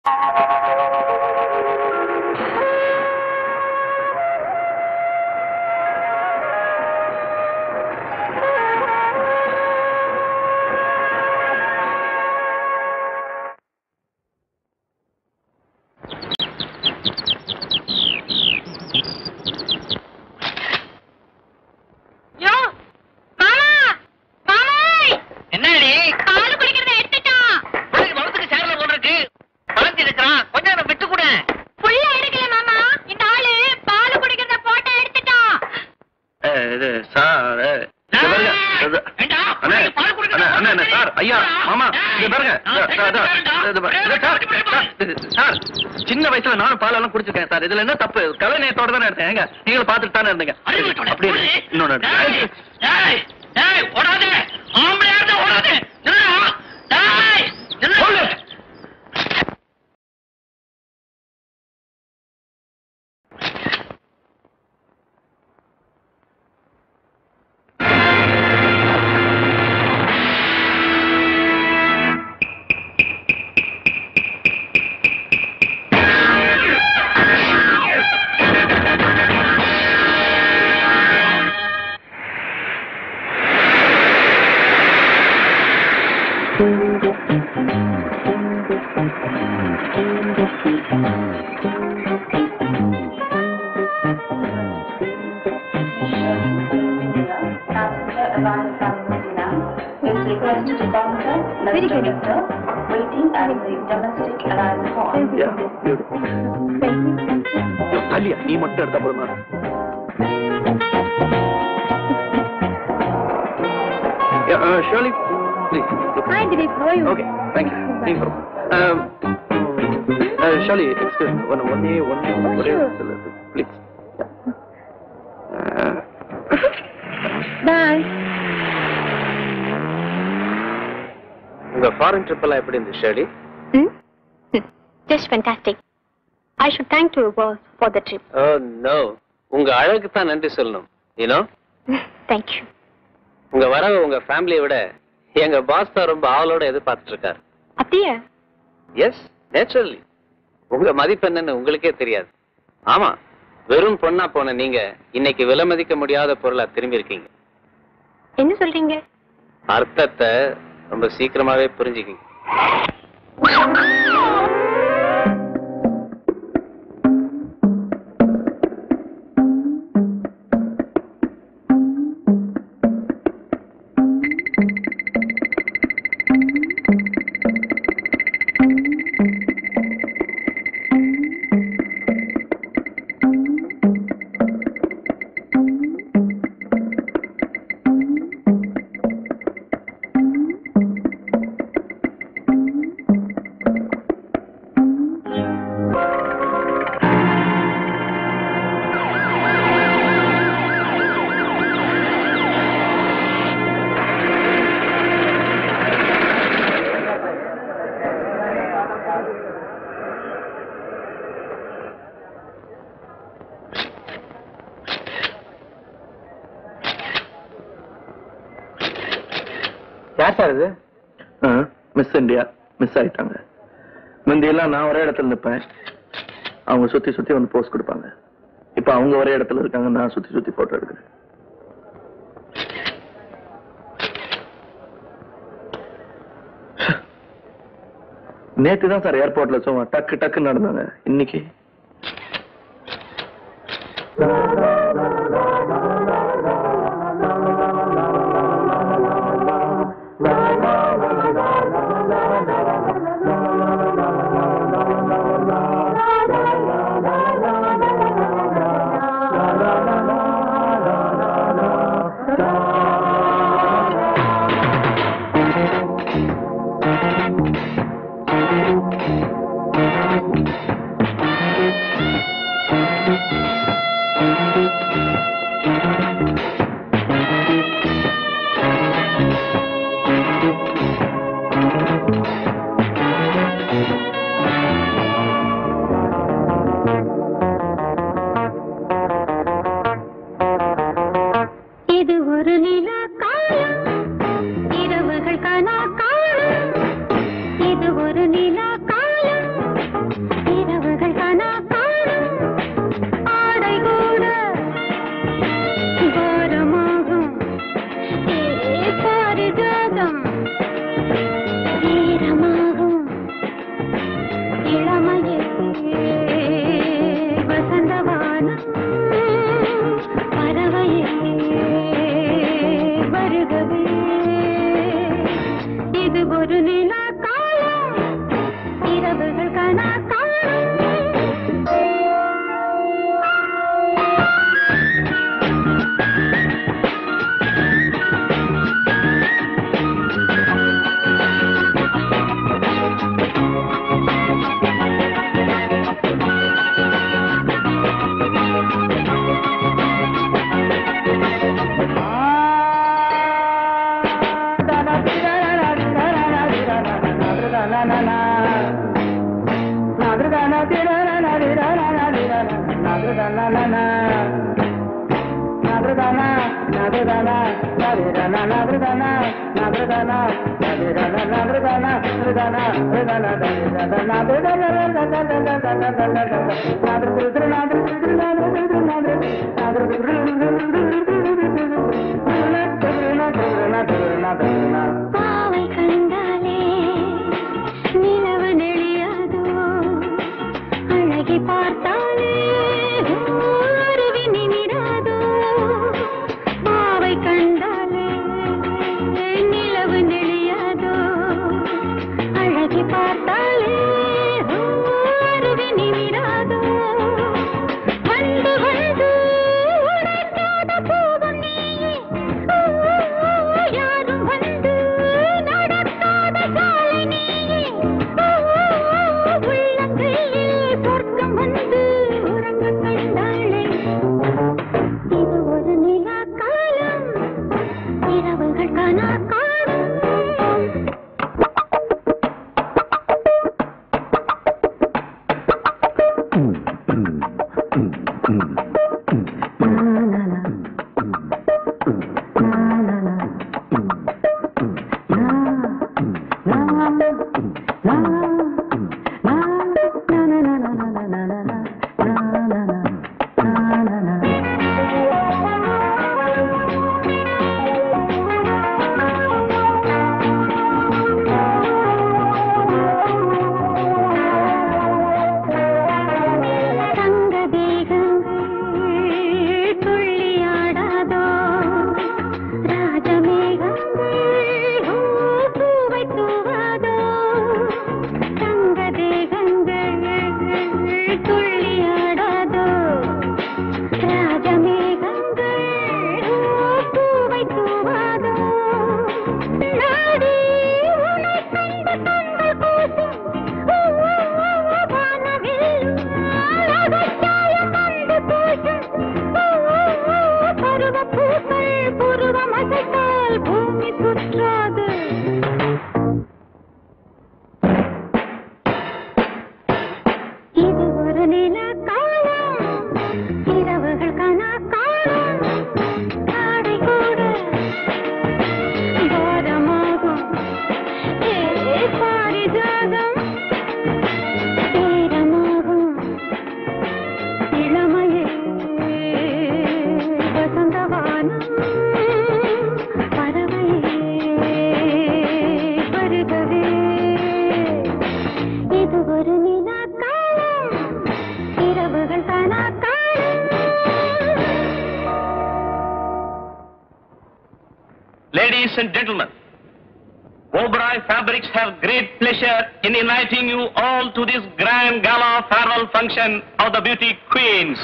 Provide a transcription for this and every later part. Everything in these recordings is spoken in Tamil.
யோ மாமா மாமாய் என்னடி பால் குடிக்கிறத எடுத்துட்டான் உனக்கு வளத்துக்கு சேர்ல போல இருக்கு வளர்த்தி இருக்கிறான் கொஞ்சம் நேரம் விட்டு கூட புள்ள எடுக்கல மாமா இந்த ஆளு பால் குடிக்கிறத போட்டோ எடுத்துட்டான் இது சார் இங்க பாருங்க இது- வேண்டாம். அண்ணே, பால் குடிக்கிறத அண்ணே, அண்ணே, அண்ணே, சார், ஐயா, மாமா, இங்க பாருங்க. நான் சார், சார், சார், வேண்டாம். இது பாருங்க. இது சார், சார், இது- சார், சின்ன வயசுல நானும் பாலெல்லாம் குடிச்சிருக்கேன் சார் இதுல என்ன தப்பு கலை நேயத்தோட தானே இருந்தேன் ஏங்க நீங்களும் பார்த்துட்டு தானே இருந்தீங்க அறிவுட்டோட. அப்படியே இரு. இன்னொன்னு டேய், எடுத்து. டேய், டேய், ஓடாதே. ஆம்பளையா இருந்தா ஓடாதே. நில்லுடா. டேய், நில்லு. சொல்லு. Very good. Waiting at the domestic arrival point. Yeah, beautiful. அல்லியா நீ மட்டும் எடுத்தா போதுமா Yeah, uh, Shirley, please. look. Hi, Dilip. How are you? Okay, thank you. Thank you. Um, uh, Shirley, excuse me. One, one day, one day, Oh, one day, sure. please. Uh, Bye. உங்க ஃபாரின் ட்ரிப் எல்லாம் எப்படி இருந்துச்சு Shirley Hmm? Just fantastic. I should thank your boss for the trip. Oh no உங்க அழகுக்கு தான் நன்றி சொல்லணும் யூனோ Thank you. உங்க வரவு உங்க ஃபேமிலியை விட எங்க பாஸ் தான் ரொம்ப ஆவலோட எதிர்பார்த்துட்டு இருக்காரு அப்படியா எஸ் நேச்சுரலி உங்க மதிப்பு என்னன்னு உங்களுக்கே தெரியாது ஆமா வெறும் பொண்ணா போன நீங்க இன்னைக்கு விலை மதிக்க முடியாத பொருளா திரும்பி இருக்கீங்க என்ன சொல்றீங்க அர்த்தத்தை ரொம்ப சீக்கிரமாவே புரிஞ்சுக்கிங்க யார் சார் இது மிஸ் இந்தியா மிஸ் ஆயிட்டாங்க முந்தியெல்லாம் நான் ஒரே இடத்துல நிற்பேன் அவங்க சுத்தி சுத்தி வந்து போஸ்ட் கொடுப்பாங்க இப்ப அவங்க ஒரே இடத்துல இருக்காங்க நான் சுத்தி சுத்தி போட்டோ எடுக்கிறேன் நேத்து தான் சார் ஏர்போர்ட்ல சும்மா டக்கு டக்கு நடந்தாங்க இன்னைக்கு Thank you. வசந்தவானம் பறவையே வருகவே இது ஒரு நிலா காலம் இரவுகள் கனா பாவை கண்டாலே நிலவு நெளியாதோ அழகி பார்த்தாலே அருவி நிமிடாதோ பாவை கண்டாலே நிலவு நெளியாதோ அழகி பார்த்தாலே அருவி நிமிடாதோ வந்து வந்து உரைக்காத பூவும் நீயே ஓ, ஓ, ஓ, யாரும் வந்து நடக்காத சாலை நீயே ஓ, ஓ, ஓ, உள்ளங்கையில் சொர்க்கம் வந்து உறங்க கண்டாளே இது ஒரு நிலா காலம் இரவுகள் கனா காலம் தங்க தேகங்கள் துள்ளியாடாதோ ராஜமேகங்கள் ஓ, பூவை தூவாதோ தங்க தேகங்கள் துள்ளியாடாதோ ராஜமேகங்கள் ஓ, பூவை தூவாதோ நாடி உனை கண்ட கண்கள் கூசும் ஓ, ஓ, ஓ, ஓ, வானவில் அழகச்சாயம் வந்து பூசும் ஓ, ஓ, ஓ, பருவப் பூக்கள் புருவம் அசைத்தால் பூமி சுற்றாது இது ஒரு நில காலம் இரவுகள் கனா காலம் காடை கூட பாரமாகும் ஏ பாரிஜாதம் நேரமாகும் இளமையே வசந்தவானம் பறவையே வருகவே இது ஒரு நிலா காலம் இரவுகள் கனா காலம் Ladies and gentlemen, Oberoi Fabrics have great pleasure in inviting you all to this grand gala farewell function of the beauty queens.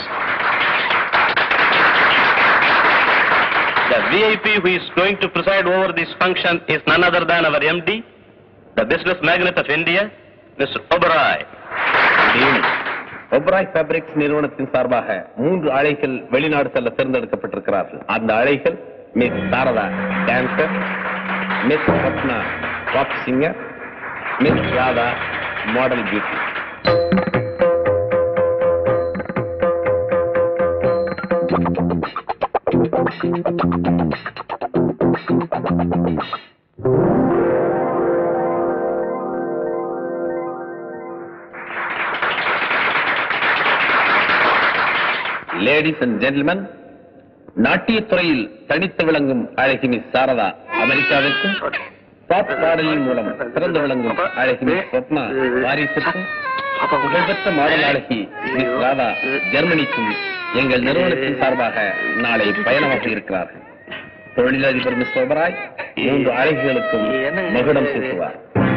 The VIP who is going to preside over this function is none other than our MD, the business magnate of India, Mr. Oberoi. Oberoi fabrics நிறுவனத்தின் சார்பாக மூன்று அழைகள் வெளிநாடு செல்ல தேர்ந்தெடுக்கப்பட்டிருக்கிறார்கள் அந்த அழைகள் miss Sarada dancer miss Ratna pop singer miss Radha model beauty ladies and gentleman நாட்டியத் துறையில் தனித்து விளங்கும் அழகி மிஸ் சாரதா அமெரிக்காவிற்கும் பாப் பாடலின் மூலம் சிறந்து விளங்கும் அழகி மிஸ் ரத்னா பாரிஸிற்கும் புகழ்பெற்ற மாடல் அழகி மிஸ் ராதா ஜெர்மனிக்கும் எங்கள் நிறுவனத்தின் சார்பாக நாளை பயணமாக இருக்கிறார்கள் தொழிலதிபர் மிஸ் ஓபராய் மூன்று அழகிகளுக்கும் மகுடம் சூட்டுவார்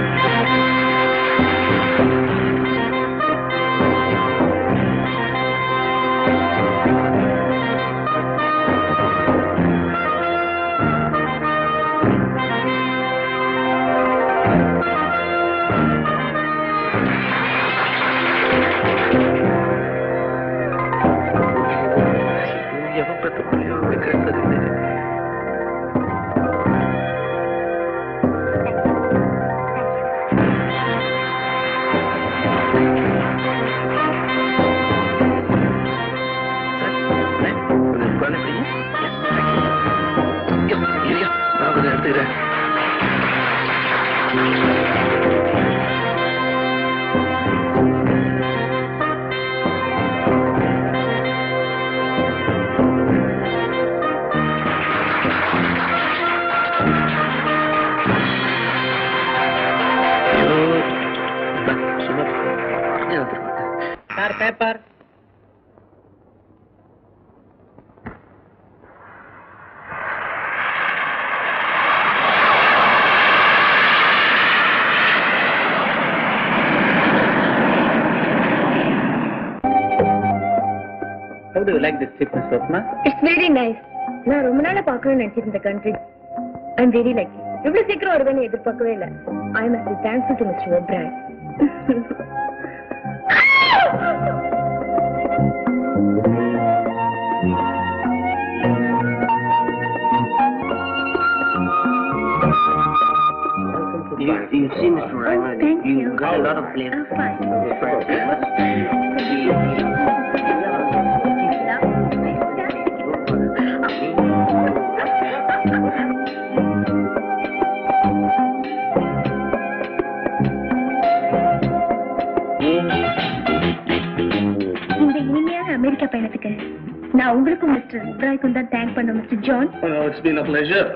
எவன் பெற்ற பிள்ளையோ வைக்கிறது தெரியல. கொஞ்சம் உட்கார்ந்து பிடிங்க. ஐயோ, ஐயோ, நான் கொஞ்சம் எடுத்துக்கிறேன் ஐயோ, இந்தா, சும்மா கொஞ்சம் எடுத்துருங்க. Sir paper How do you like this trip, Miss Swapna? It's very nice நான் ரொம்ப நாளா பார்க்கணும்னு நினைச்சிட்டு இந்த country I am very lucky இவ்வளவு சீக்கிரம் வருவேன்னு எதிர்பார்க்கவே இல்லை I must be thankful to mister Oberoi You, you see, Mr. Ryan, thank you you. got a lot of flavor. I'm fine. இந்த இனிமையான அமெரிக்கா பயணத்துக்கு நான் உங்களுக்கும் மிஸ்டர் ஒப்ராய்க்கும் தான் தேங்க் பண்ண mister John Oh, it's been a pleasure.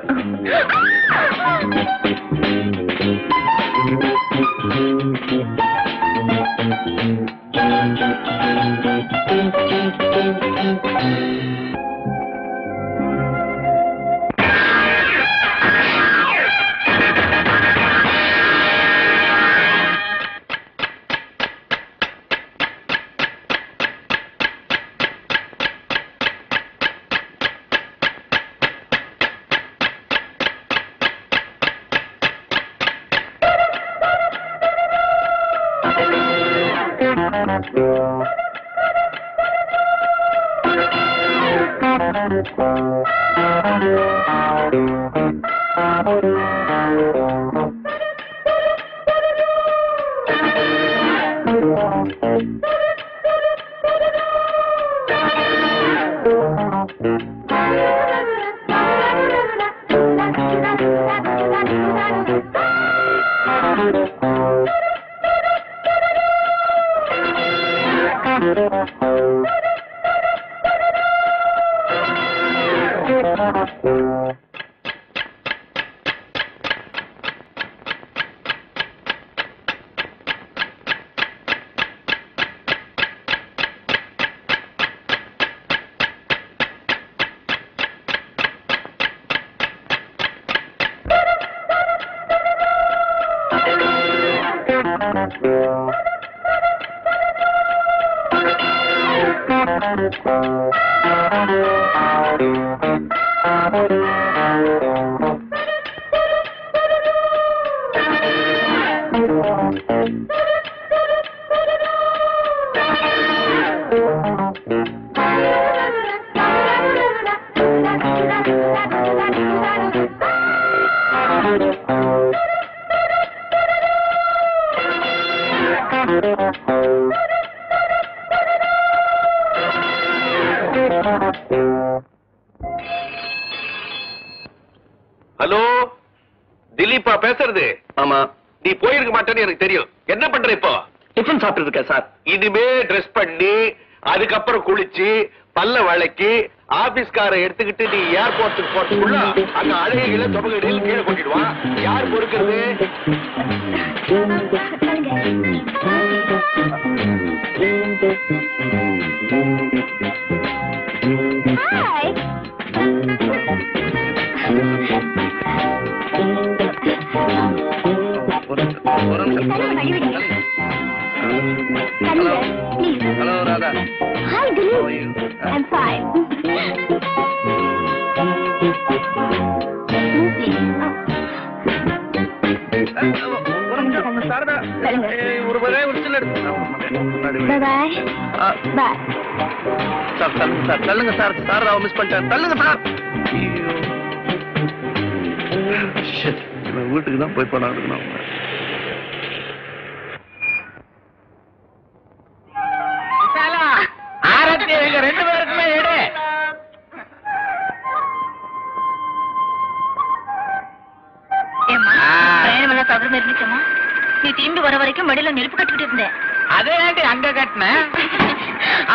Hello திலீப்பா பேசுறது ஆமா நீ போயிருக்க மாட்டேன்னு எனக்கு தெரியும் என்ன பண்ற இப்போ டிஃபன் சாப்பிட்டு இருக்கேன் சார் இனிமே ட்ரெஸ் பண்ணி அதுக்கப்புறம் குளிச்சு பல்ல வளைக்கி ஆபீஸ்கார எடுத்துக்கிட்டு நீ ஏர்போர்ட்டுக்கு போறதுக்குள்ள அங்க அழகிகளை தொபகடியில் கீழே கொட்டிடுவான் யார் பொறுக்கிறது hello Radha Hi, Dilip. I'm fine. Sarada சொல்லுங்க. ஏய், ஒரு ஒரே ஒரு சில எடுத்து Bye bye. Bye. சார் தள்ளுங்க சார் தள்ளுங்க சார் சார் அவன் மிஸ் பண்ணிட்டேன் தள்ளுங்க சார் Shit. இவன் வீட்டுக்கு தான் போய் படம் எடுக்கணும் ஆரத்தி எங்க ரெண்டு பேருக்குமே எடு ஏம்மா, ஆ. பிரயாணம் எல்லாம் சௌகரியமா இருந்துச்சம்மா? நீ திரும்பி வர வரைக்கும் மடியில நெருப்பு கட்டிக்கிட்டு இருந்தேன் அதே ஏண்டி அங்க கட்டினேன் ஆ?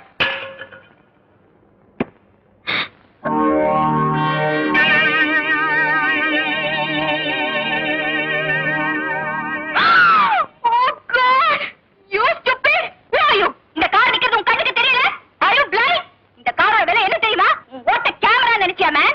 Oh, God! You stupid! Where are you? இந்த கார் நிக்கிறது உன் கண்ணுக்கு தெரியல? Are you blind? இந்த காரோட விலை என்ன தெரியுமா? உன் ஓட்ட கேமரா நினைச்சியா, man?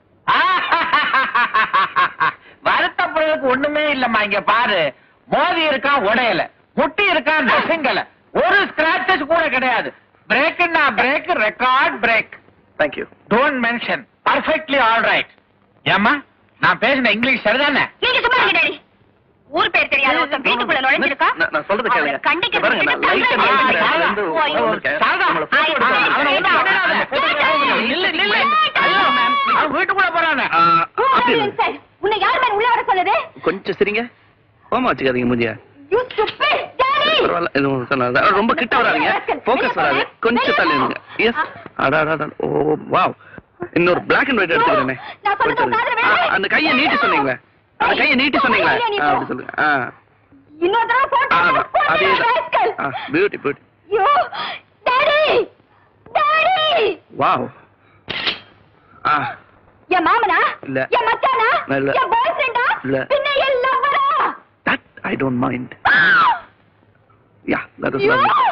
வருத்தப்படுறதுக்கு ஒண்ணுமே இல்லம்மா இங்க பாரு மோதி இருக்கான் உடையல முட்டி இருக்கான் நசுங்கல ஒரு ஸ்கிராச்சஸ் கூட கிடையாது பிரேக்னா break record break thank you don't mention perfectly all right ஏம்மா நான் பேசின இங்கிலீஷ் சரிதானே நீங்க சும்மா இருங்க, டாடி. ஊர் பேர் தெரியாத ஒருத்தன் வீட்டுக்குள்ள நுழைஞ்சிருக்கா நான் நான் சொல்றது கேளுங்க அவனை கண்டிக்க இங்க பாருங்க நான் லைட் விட்டுட்டு எரியுது. தள்ளி நான் வந்து ஓ, ஐயோ. வந்திருக்கேன். சாரதா, உங்களை photo எடுக்க ஐ, அவனை ஐ, வந்து ஐ, பண்ணிடாத. ஐ, photo எடுக்க அவனை நில்லு நில்லு ஐயோ மேம் அவன் வீட்டுக்குள்ள போறானே ஆ, Who are அப்படி you இல்லை. inside? உன்னை யார் மேல உள்ள வர சொன்னது கொஞ்சம் சரிங்க கோமா வச்சுக்காதீங்க மூஞ்சியா You stupid! Daddy! பரவாயில்ல எதுவும் சொல்லாத ரொம்ப கிட்ட வராதீங்க ஃபோக்கஸ் வராது கொஞ்சம் தள்ளி இருங்க எஸ் அடா அடா, அடா ஓ வாவ் இன்னொரு பிளாக் அண்ட் ஒயிட் எடுத்துக்கிறேனே நான் சொல்றது கொஞ்சம் காதுல இருங்க. ஆ, விழுது. அந்த கையை நீட்டி சொன்னீங்களே அந்த கையை நீட்டி சொன்னீங்களே ஆ, அப்படி சொல்லுங்க ஆ இன்னொரு தடவை போட்டு ஆ, போட்டு அதே rascal. ஆ beauty beauty You! Daddy! Daddy! Wow ஆ என் மாமனா இல்ல. என் மச்சானா இல்ல. என் பாய் ஃப்ரெண்டா இல்ல. பின்ன என் லவ்வரா that I don't mind yeah that is You! Lovely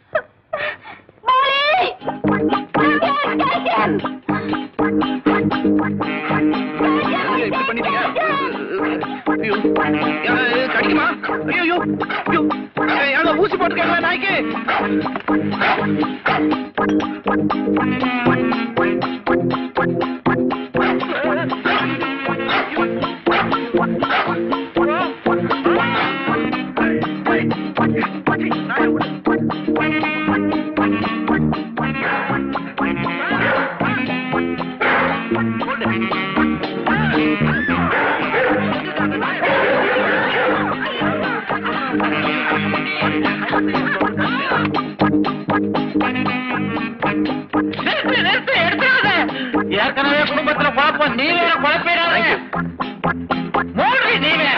Molly! Get him! இப்படி பண்ணிட்டீங்க ஐயோ யா, கடிக்குமா ஐயோ ஐயோ ஐயோ ஏங்க ஊசி போட்டுக்கங்க நாய்க்கு நிறுத்து நிறுத்து எடுத்துடாத ஏற்கனவே குடும்பத்துல குழப்பம் நீ வேற குழப்பிடாத மூடி நீ வேற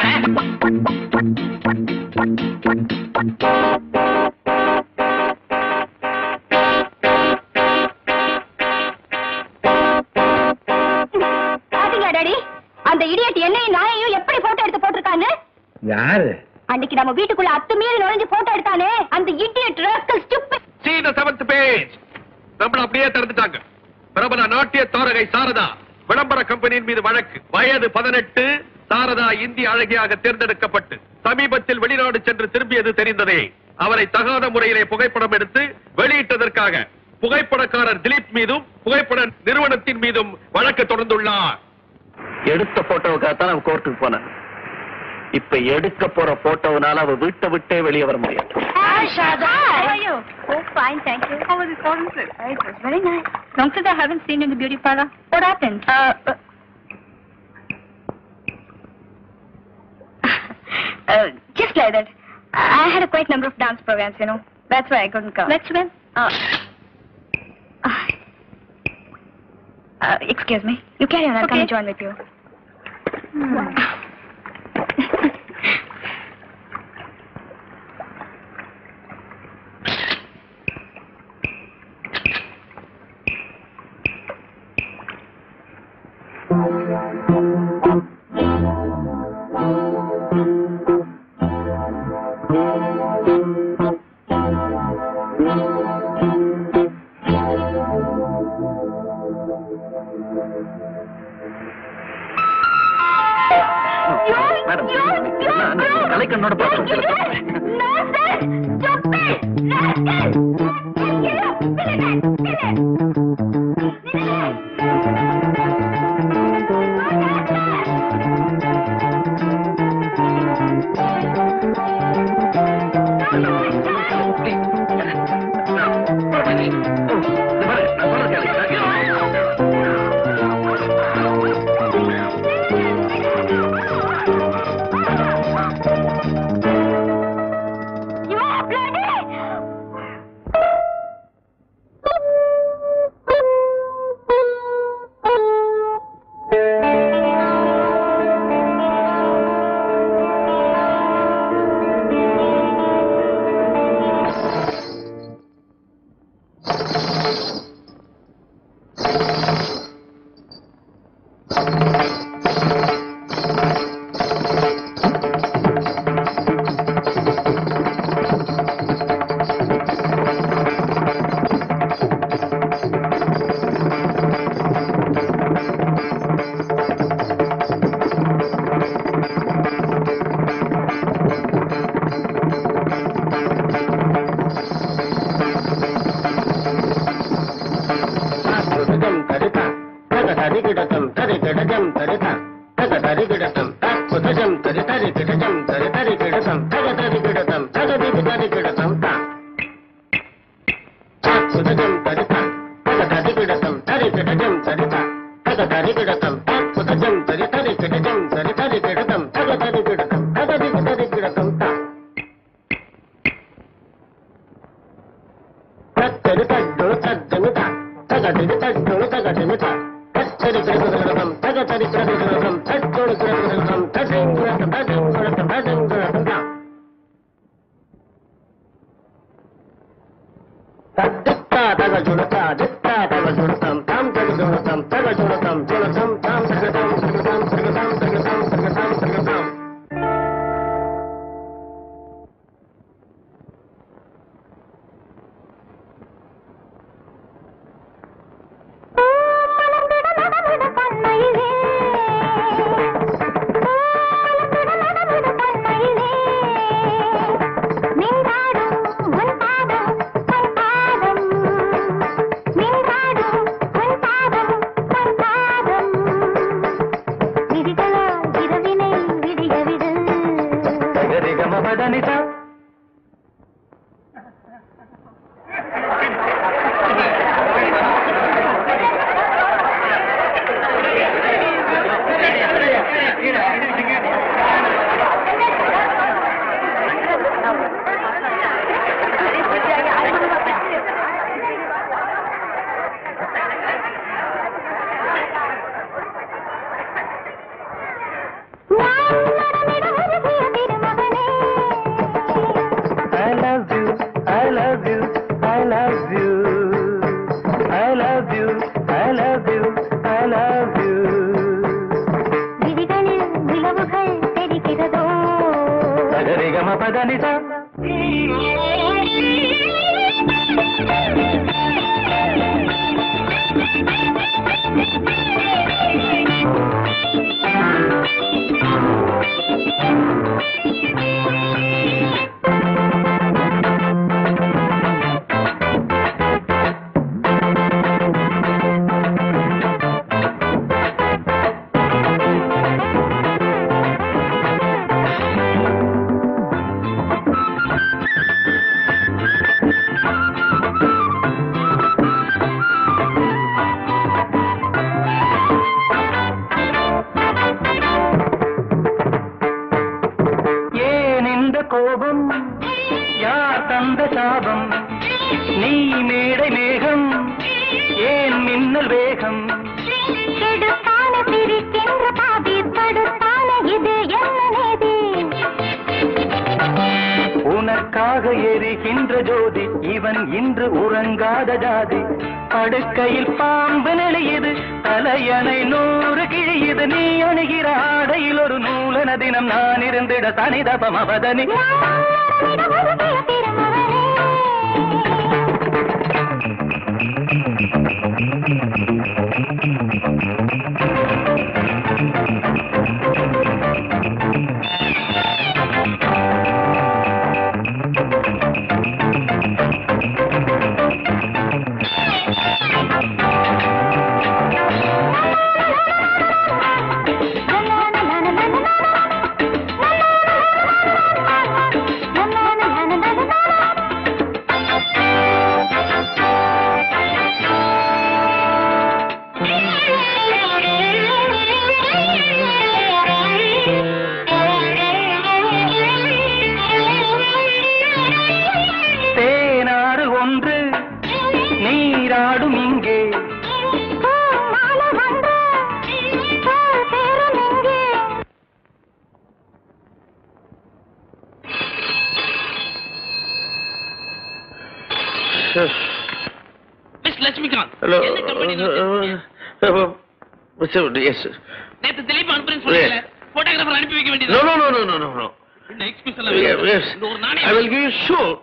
பாத்தீங்களா டாடி அந்த இடியட் என்னையும் நாயையும் எப்படி போட்டோ எடுத்து போட்டிருக்கான்னு யாரு அன்னைக்கு நம்ம வீட்டுக்குள்ள அத்துமீறி நுழைஞ்சு போட்டோ எடுத்தானே அந்த idiot rascal stupid See the seventh page. நம்மள அப்படியே திறந்துட்டாங்க பிரபல நாட்டிய தாரகை சாரதா விளம்பர கம்பெனியின் மீது வழக்கு வயது பதினெட்டு சாரதா இந்திய அழகியாக தேர்ந்தெடுக்கப்பட்டு சமீபத்தில் வெளிநாடு சென்று திரும்பியது தெரிந்ததே அவரை தகாத முறையிலே புகைப்படம் எடுத்து வெளியிட்டதற்காக புகைப்படக்காரர் திலீப் மீதும் புகைப்பட நிறுவனத்தின் மீதும் வழக்கு தொடர்ந்துள்ளார் எடுத்த போட்டோவுக்காகத்தான் அவ கோர்ட்டுக்கு போனேன் இப்ப எடுக்க போற போட்டோவுனால அவ வீட்டை விட்டே வெளியே வர முடியாது Hi, Shada. How are you? Oh, fine, thank you. How was the foreign trip? It was very nice. Long since I haven't seen you in the beauty parlor. What happened? Uh, uh, just like that. I had a quite number of dance programs, you know. That's why I couldn't come. Let's win. Uh, uh, uh, excuse me. You carry on. I'll come and join with you. பார்த்து என்னோட பாத்திரம் కుతజం తరిత తగ తరి కిడతం తరి కిడజం తరిత తగ తరి కిడతం తక్ కుతజం తరి తరి కిడజం తరి తరి కిడతం తగ తరి కిడతం తగ దిగి తరి కిడతం త తక్ కుతజం తరిత తగ తరి కిడతం తరి కిడజం తరిత తగ తరి కిడతం తక్ కుతజం తరి తరి కిడజం తరి తరి కిడతం తగ తరి కిడతం తగ దిగి తరి కిడతం త తత్తరి తడ్డు తద్దమిత తగదిరి తడ్డు తగదిమిత తత్తరి క్రగదగడం తగతరి క్రగదగడం తట్టుడు క్రగదగడం తదింగురత తదింగురత తదింగురత తద్దిత్త తగ జుడత దిత్త తగ జుడతం తాం తగ జుడతం తగ జుడతం జుడతం తాం సగతం సగతం సగతం సగతం సగతం సగతం I love you, I love you, I love you. I love you, I love you, I love you. விழிகளில் நிலவுகள் தெரிகிறதோ சகரிகம பதனிதா ஏன் இந்த கோபம் யார் தந்த சாபம் நீ மேடை மேகம் ஏன் மின்னல் வேகம் கெடுத்தான பிரிக்கின்ற பாதி படுத்தான இது என்ன நேதி உனக்காக எரிகின்ற ஜோதி இவன் இன்று உறங்காத ஜாதி படுக்கையில் பாம்பு நெளியுது தலையணை நூறு கிழியுது நீ அணுகிற ஆடையில் ஒரு நூலன தினம் நான் இருந்திட தனிதபம் அவதனி மிஸ் லட்சுமிகாந்த் ஹலோ என்ன கம்பெனி எஸ் நேத்து திலீப் அனுப்புறேன்னு சொன்னீங்கல்ல போட்டோகிராஃபர் அனுப்பி வைக்க நோ வேண்டியது no no no no no இந்த எக்ஸ்பிரஸ் எல்லாம் வேணும். Yes. இந்த ஒரு I நாணயம் will give you sure.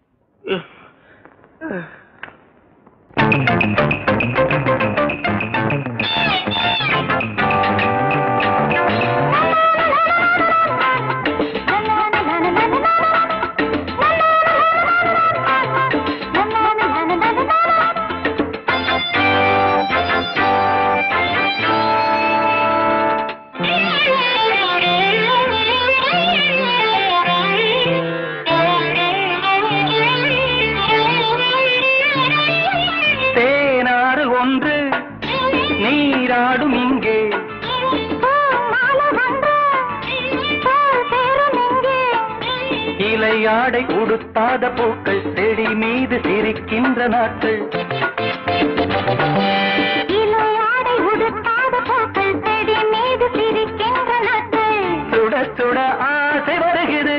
தேனாறு ஒன்று நீராடும் இங்கே இலையாடை உடுத்தாத பூக்கள் செடி மீது சிரிக்கின்ற நாட்கள் சுட சுட ஆசை வருகிறது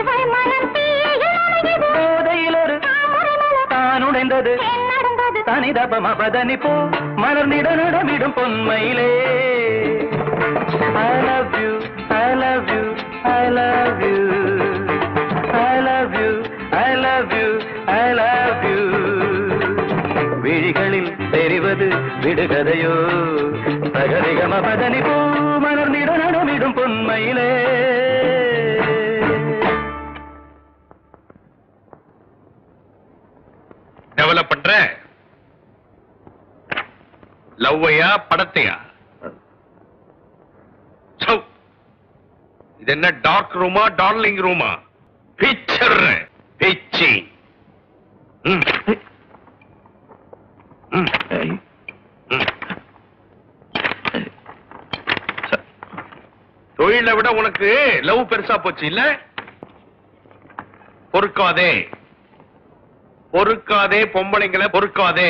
போதையில் ஒரு தான் உடைந்தது தனிதப மபதனி போ மலர்ந்திட நடமிடும் பொன்மையிலே I love you, I love you, I love you. I love you, I love you, I love you. விழிகளில் தெரிவது விடுகதையோ சகரிகம பதனி போ மலர்ந்திட நடமிடும் பொன்மையிலே டெவலப் பண்ற லவ்வையா படத்தையா சௌ. இது என்ன டார்க் ரூமா டார்லிங் ரூமா பிக்சர் பிச்சி ம். ம். ம். தொழிலை விட உனக்கு லவ் பெருசா போச்சு இல்ல பொறுக்காதே பொறுக்காதே பொம்பளைங்களை பொறுக்காதே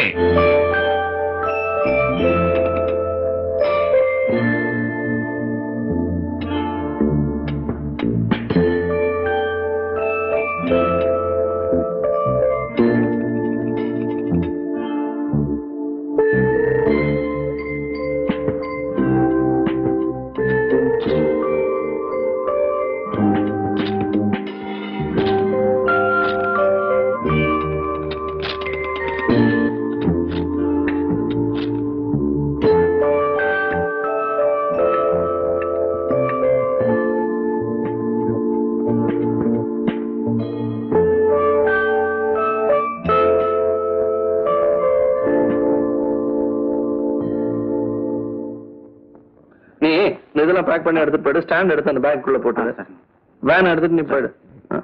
நீ இந்த இதெல்லாம் பேக் பண்ணி எடுத்துட்டு போயிடு ஸ்டாண்ட் எடுத்து அந்த பேக் குள்ள போட்டு வேன் எடுத்துட்டு நீ போயிடு ஆ.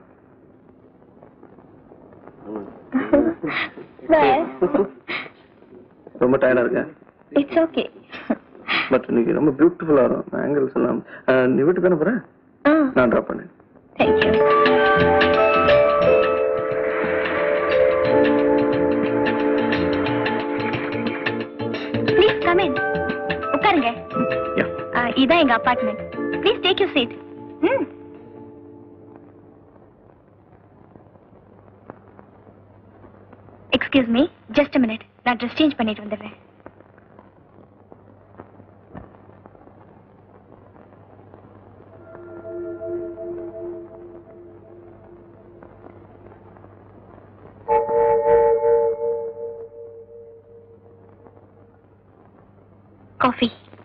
ரொம்ப டயர்டா இருக்கேன் இட்ஸ் ஓகே பட் இன்னைக்கு ரொம்ப பியூட்டிஃபுல்லா வரும் ஆங்கிள்ஸ் எல்லாம் ஆ, நீ வீட்டுக்கு தானே போற நான் ட்ராப் பண்ணேன் தேங்க்யூ ப்ளீஸ் கம் இன் உட்காருங்க யா ஆ, இதான் எங்க apartment please take you seat hmm excuse me just minute நான் ட்ரெஸ் சேஞ்ச் பண்ணிட்டு வந்துடுறேன் காஃபி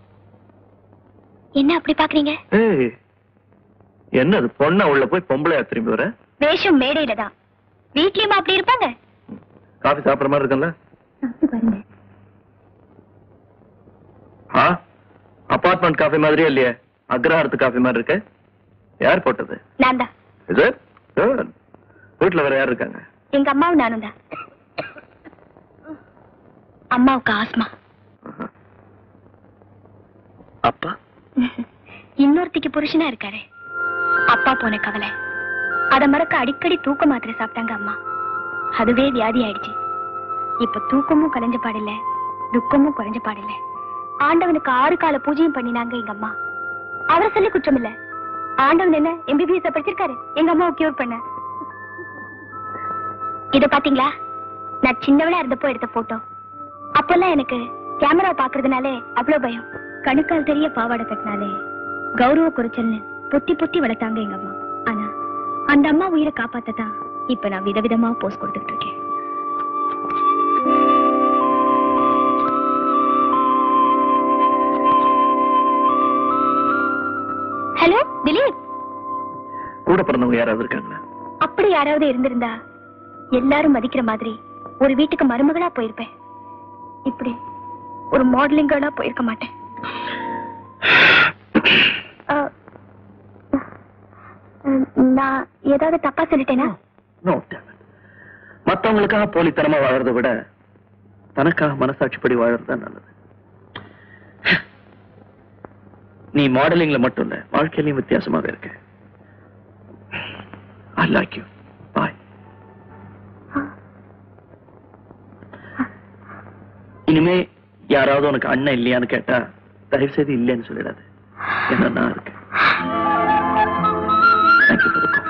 என்ன அப்படி பாக்குறீங்க ஏய் என்ன அது பொண்ணா உள்ள போய் பொம்பளையா திரும்பி வர வேஷம் மேடையில தான் வீட்லயுமா அப்படி இருப்பாங்க காஃபி சாப்பிடுற மாதிரி இருக்குல்ல பாருங்க ஆ அபார்ட்மெண்ட் காஃபி மாதிரியே இல்லையே அக்ரஹாரத்து காஃபி மாதிரி இருக்கு யார் போட்டது நான் தான் இது Good. வீட்டுல வேற யார் இருக்காங்க எங்க அம்மாவும் நானும் தான் அம்மாவுக்கு ஆஸ்மா ஆஹா. அப்பா இன்னொருத்திக்கு புருஷனா இருக்காரு அப்பா போன கவலை அத மறக்க அடிக்கடி தூக்க மாத்திரை சாப்பிட்டாங்க அம்மா அதுவே வியாதி ஆயிடுச்சு இப்ப தூக்கமும் கலைஞ்ச பாடில்ல துக்கமும் குறைஞ்ச பாடில்ல ஆண்டவனுக்கு ஆறு கால பூஜையும் பண்ணினாங்க எங்க அம்மா அவரை சொல்லி குற்றம் இல்ல ஆண்டவன் என்ன எம்பிபிஎஸ் படிச்சிருக்காரு எங்க அம்மாவை கியூர் பண்ண இத பாத்தீங்களா நான் சின்னவளா இருந்தப்போ எடுத்த போட்டோ அப்பெல்லாம் எனக்கு கேமரா பாக்குறதுனாலே அவ்வளவு பயம் கணுக்கால் தெரிய பாவாடை கட்டினாலே கௌரவ குறைச்சல்னு பொத்தி பொத்தி வளர்த்தாங்க எங்க அம்மா ஆனா அந்த அம்மா உயிரை காப்பாத்ததான் இப்ப நான் விதவிதமா போஸ் கொடுத்துட்டு இருக்கேன் ஹலோ திலீப் கூட பிறந்தவங்க யாராவது இருக்காங்களா அப்படி யாராவது இருந்திருந்தா எல்லாரும் மதிக்கிற மாதிரி ஒரு வீட்டுக்கு மருமகளா போயிருப்பேன் இப்படி ஒரு மாடலிங் கேர்ளா போயிருக்க மாட்டேன் அஹ், உம், நான் ஏதாவது தப்பா சொல்லிட்டேனா நோ மத்தவங்களுக்காக போலித்தனமா வாழறதை விட தனக்காக மனசாட்சிப்படி வாழறது தான் நல்லது நீ மாடலிங்ல மட்டும் இல்ல வாழ்க்கையிலயும் வித்தியாசமாக இருக்க ஐ லைக் யூ பாய் இனிமே யாராவது உனக்கு அண்ணன் இல்லையான்னு கேட்டா தயவு செய்து இல்லைன்னு சொல்லிடாது ஏன்னா நான் இருக்கேன் தேங்க்யூ ஃபார் த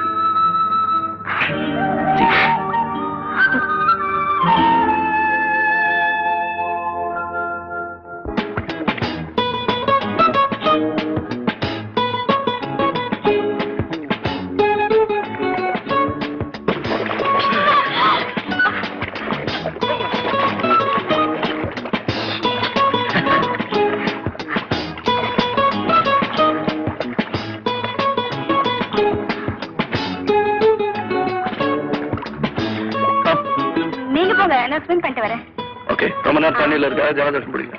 நீங்க போங்க நான் ஸ்விம் பண்ணிட்டு வரேன் ஓகே ரொம்ப நேரம் தண்ணியில இருக்கா ஜலதோஷம் பிடிக்கும்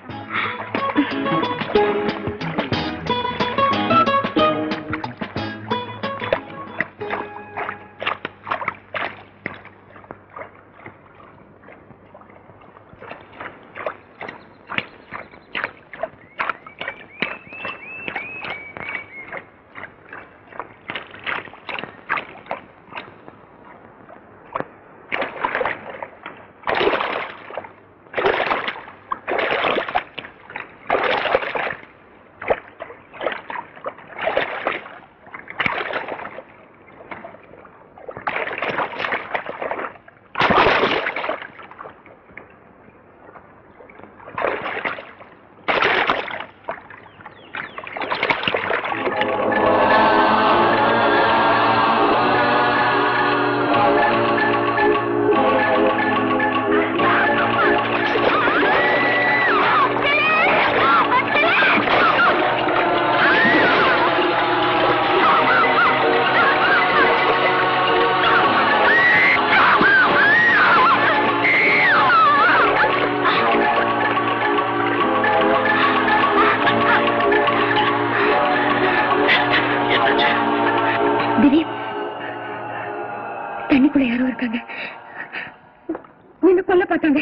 திடீர் தண்ணிக்குள்ள யாரோ இருக்காங்க என்ன கொல்ல பார்த்தாங்க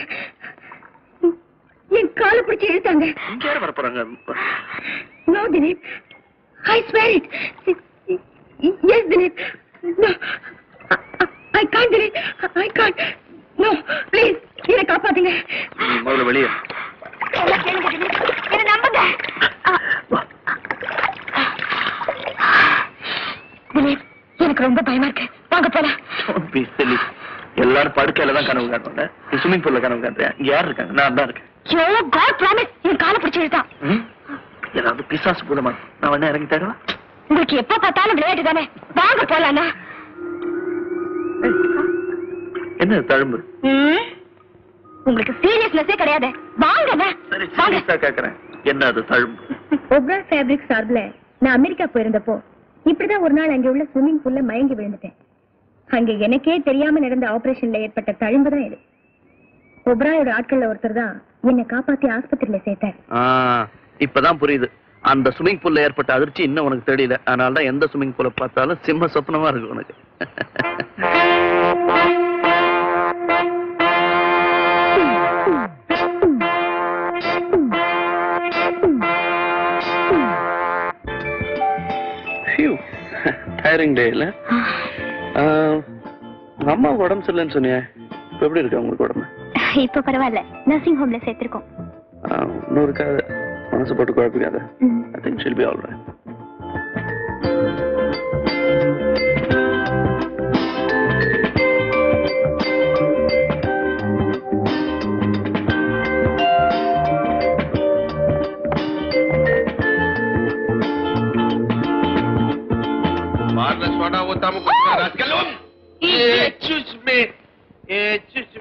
என் காலை பிடிச்சு இழுத்தாங்க இங்க யார் வரப்போறாங்க no Dilip I swear it yes Dilip no I can Dilip I can no please என்னை காப்பாத்துங்க நீ முதல்ல வெளியே என்ன கேளுங்க திலீப் என்ன நம்புங்க திலீப் எனக்கு ரொம்ப பயமா இருக்கு வாங்க போலாம் Don't be silly. எல்லாரும் படுக்கையில தான் கனவு காட்டுவாங்க நீ ஸ்விம்மிங் பூல்ல கனவு காட்டுறேன் இங்க யார் இருக்காங்க நான் தான் இருக்கேன் யோ காட் ப்ராமிஸ் என் காலை பிடிச்சு இழுத்தான் ம்? ஏதாவது பிசாசு பூதமா நான் வேணா இறங்கி தரவா உங்களுக்கு எப்ப பார்த்தாலும் விளையாட்டு தானே வாங்க போலாண்ணா என்ன தழும்பு ம்? உங்களுக்கு சீரியஸ்னஸே கிடையாது வாங்கண்ணா சரி வாங்க சீரியஸா கேக்குறேன் என்ன அது தழும்பு ஒப்ரா ஃபேப்ரிக் சார்பில் நான் அமெரிக்கா போயிருந்தப்போ இப்படிதான் ஒரு நாள் அங்கே உள்ள ஸ்விம்மிங் பூல்ல மயங்கி விழுந்துட்டேன் அங்க எனக்கே தெரியாம நடந்த ஆபரேஷன்ல ஏற்பட்ட தழும்பு தான் இது ஒப்ராயோட ஆட்கள்ல ஒருத்தர் தான் என்னை காப்பாத்தி ஆஸ்பத்திரியில சேர்த்தார் ஆ, இப்பதான் புரியுது அந்த ஸ்விம்மிங் பூல்ல ஏற்பட்ட அதிர்ச்சி இன்னும் உனக்கு தெரியல அதனால தான் எந்த ஸ்விம்மிங் பூலை பார்த்தாலும் சிம்ம சொப்னமா இருக்கு உனக்கு டயரிங் டே இல்ல உங்க அம்மா உடம்பு சரியில்லைன்னு சொன்னியே இப்ப எப்படி இருக்கு உங்களுக்கு உடம்பு இப்ப பரவாயில்ல நர்சிங் ஹோம்ல சேர்த்திருக்கோம் ஆ, இன்னும் இருக்காது மனசு போட்டு குழப்பிக்காத hmm. I think she'll be all right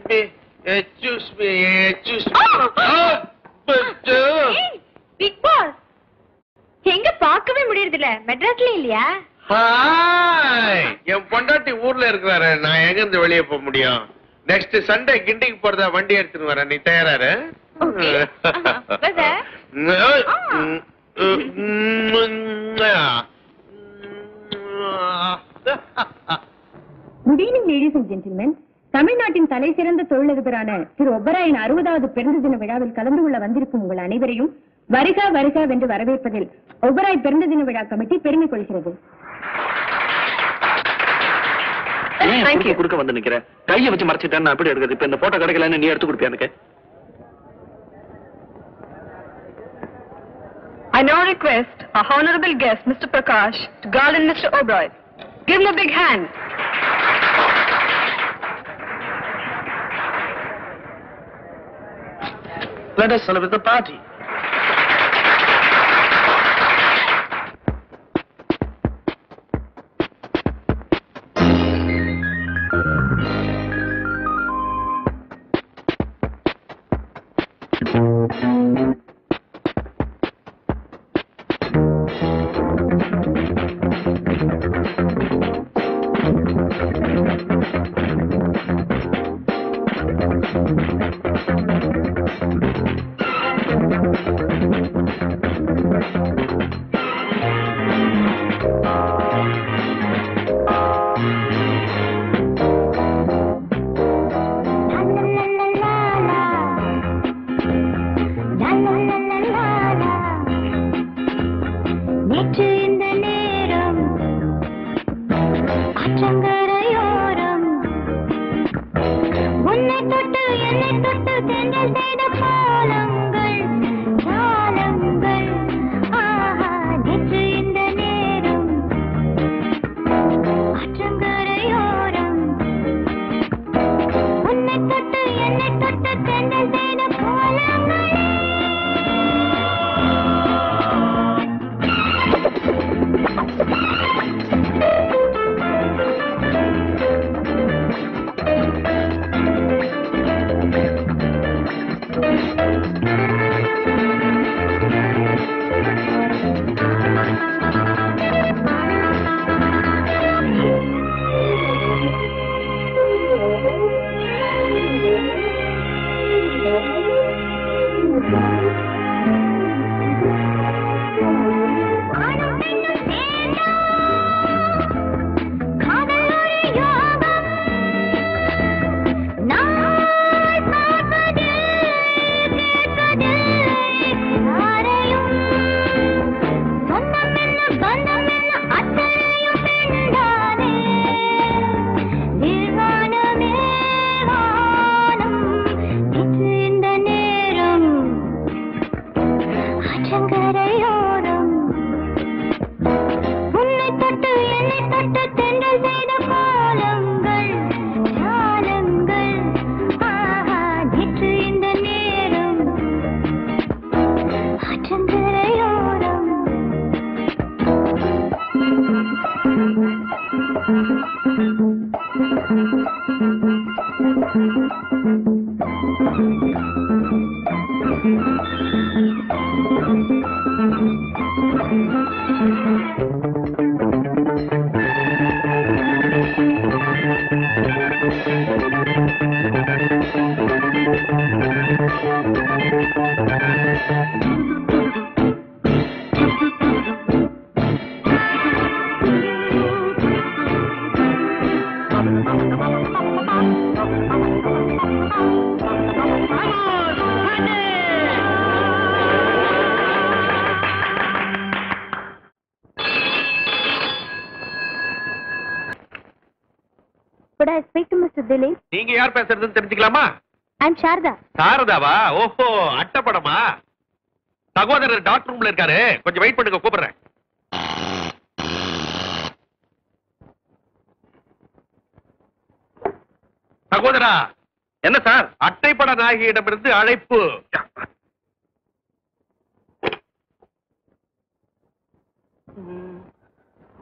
me, excuse me, excuse me. Oh, but, uh, big boss எங்க பார்க்கவே முடியறது இல்ல மெட்ராஸ்ல இல்லையா hi. என் பொண்டாட்டி ஊர்ல இருக்கிறாரு நான் எங்க இருந்து வெளியே போக முடியும் நெக்ஸ்ட் சண்டே கிண்டிக்கு போறதா வண்டி எடுத்துன்னு வரேன் நீ தயாராரு Okay. Uh-huh. Brother. Good evening ladies and gentlemen தமிழ்நாட்டின் தலை சிறந்த தொழிலதிபரான திரு ஒப்பராயன் அறுபதாவது பிறந்த தின விழாவில் கலந்து கொள்ள வந்திருக்கும் உங்கள் அனைவரையும் வருக வருக வென்று வரவேற்பதில் ஒபராய் பிறந்த தின விழா கமிட்டி பெருமை கொள்கிறது ஏன் குறுக்க குறுக்க வந்து நிக்கிற கையை வச்சு மறைச்சிட்டேன் நான் எப்படி எடுக்கிறது இப்ப இந்த போட்டோ கிடைக்கலன்னு நீ எடுத்து கொடுப்பியா எனக்கு I now request our honorable guest, Mr. Prakash, to garland Mr. Oberoi. Give him a big hand. Let us celebrate the party. நேற்று இந்த நேரம் ஆற்றங்கரையோரம் உன்னை தொட்டு என்னை தொட்டு தென்றல் செய்த பாலங்கள் ஜாலங்கள் ஆஹா நேற்று இந்த நேரம் ஆற்றங்கரையோரம் உன்னை தொட்டு என்னை தொட்டு தென்றல் செய்த பாலங்களே ஆணும் பெண்ணும் சேர்ந்தா காதல் ஒரு யோகம் நாள் பார்ப்பதில் கேட்பதில்லை யாரையும் சொந்தம் என்ன பந்தம் என்ன அத்தனையும் பெண்தானே நிர்வாணமே வானம் நேற்று இந்த நேரம் ஆற்றங்கரையோரம் உன்னை தொட்டு என்னை தொட்டு தென்றல் செய்த பாலங்கள் ஜாலங்கள் ஆஹா நேற்று இந்த நேரம் ஆற்றங்கரையோரம் Could I speak to Mr. Dilip? நீங்க யார் பேசுறதுன்னு தெரிஞ்சுக்கலாமா I'm Sharda. சாரதாவா ஓஹோ அட்டப்படமா சகோதரர் டாக்டர் ரூம்ல இருக்காரு கொஞ்சம் வெயிட் பண்ணுங்க கூப்பிடுறேன் சகோதரா என்ன சார் அட்டைப்பட நாயகியிடமிருந்து அழைப்பு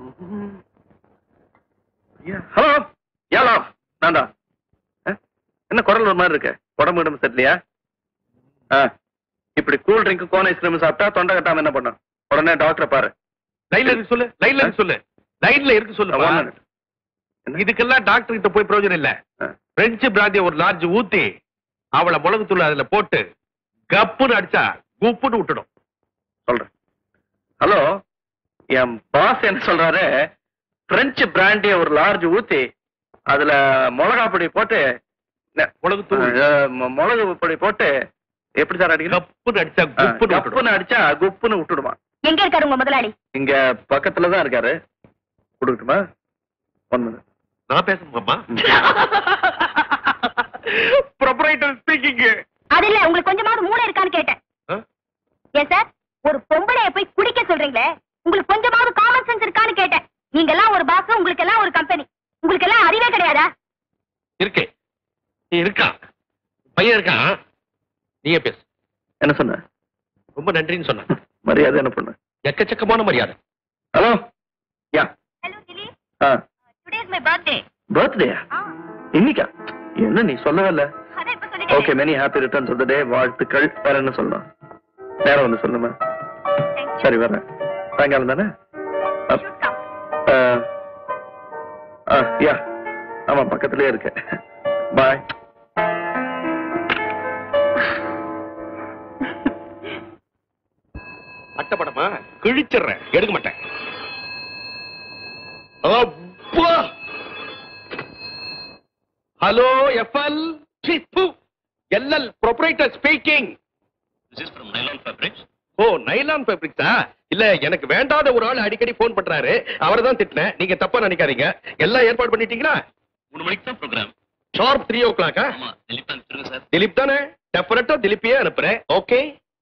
ஹலோ ஏலோ நான் தான் என்ன குரல் ஒரு மாதிரி இருக்கு உடம்பு உடம்பு சரியில்லையா ஆ இப்படி கூல் ட்ரிங்க் கோன் ஐஸ்கிரீம் சாப்பிட்டா தொண்டை கட்டாம என்ன பண்ணும் உடனே டாக்டரை பாரு லைன்ல இருக்கு சொல்லு லைன்ல இருக்கு சொல்லு லைன்ல இருக்கு சொல்லு one minute. இதுக்கெல்லாம் டாக்டர் கிட்ட போய் பிரயோஜனம் இல்ல ஆ. பிரெஞ்சு பிராந்திய ஒரு லார்ஜ் ஊத்தி அவளை மிளகு தூள் அதுல போட்டு கப்புன்னு அடிச்சா குப்புன்னு விட்டுடும் சொல்றேன் ஹலோ என் பாஸ் என்ன சொல்றாரு பிரெஞ்சு பிராண்டிய ஒரு லார்ஜ் ஊத்தி அதுல மிளகா பொடி போட்டு ந- மிளகு தூள் அஹ், மொ- மிளகு பொடி போட்டு எப்படி சார் அடிக்கணும் கப்புன்னு அடிச்சா குப்புன்னு விட்டுடும் கப்புன்னு அடிச்சா குப்புன்னு விட்டுடுமா எங்க இருக்காரு உங்க முதலாளி இங்க பக்கத்துல தான் இருக்காரு கொடுக்கட்டுமா ஒன் மினிட் நான் பேசணுமாம்மா ப்ரொபரைட்டர் ஸ்பீக்கிங் அது இல்ல உங்களுக்கு கொஞ்சமாவது மூளை இருக்கான்னு கேட்டேன் ஏன் சார் ஒரு பொம்பளைய போய் குடிக்க சொல்றீங்களே உங்களுக்கு கொஞ்சமாவது காமன் சென்ஸ் இருக்கான்னு கேட்டேன் நீங்க எல்லாம் ஒரு பாஸ் உங்களுக்கு எல்லாம் ஒரு கம்பெனி உங்களுக்கு எல்லாம் அறிவே கிடையாதா இருக்கே நீ இருக்கான் பையன் இருக்கான் நீயே பேசு என்ன சொன்ன ரொம்ப நன்றின்னு சொன்ன மரியாதை என்ன பண்ண எக்கச்சக்கமான மரியாதை ஹலோ யா ஹலோ திலி ah today is my birthday பர்த்டேயா இன்னைக்கா என்ன நீ சொல்லவே இல்ல அதான் இப்ப ஓகே சொல்லிட்டேன் many happy returns of the day வாழ்த்துக்கள் வேற என்ன சொல்லலாம் நேரம் வந்து சொல்லுமா சரி வரேன் சாயங்காலம் தானே யா ஆமா பக்கத்துலயே இருக்கு பாய் அட்டப்படமா கிழிச்சிடுறேன் எடுக்க மாட்டேன் அப்பா hello FL LL proprietor speaking oh nylon ஃபேப்ரிக்ஸா இல்ல எனக்கு வேண்டாத ஒரு ஆள் அடிக்கடி போன் பண்றாரு அவரை தான் திட்டினேன் நீங்க தப்பா நினைக்காதீங்க எல்லாம் ஏற்பாடு பண்ணிட்டீங்களா மூணு மணிக்கு தான் ப்ரோக்ராம் ஷார்ப் த்ரீ ஓ கிளாக்கா ஆமா திலீப் அனுப்பிச்சிருங்க சார் திலீப் தானே டெஃபினட்டா திலீப்பையே அனுப்புறேன் okay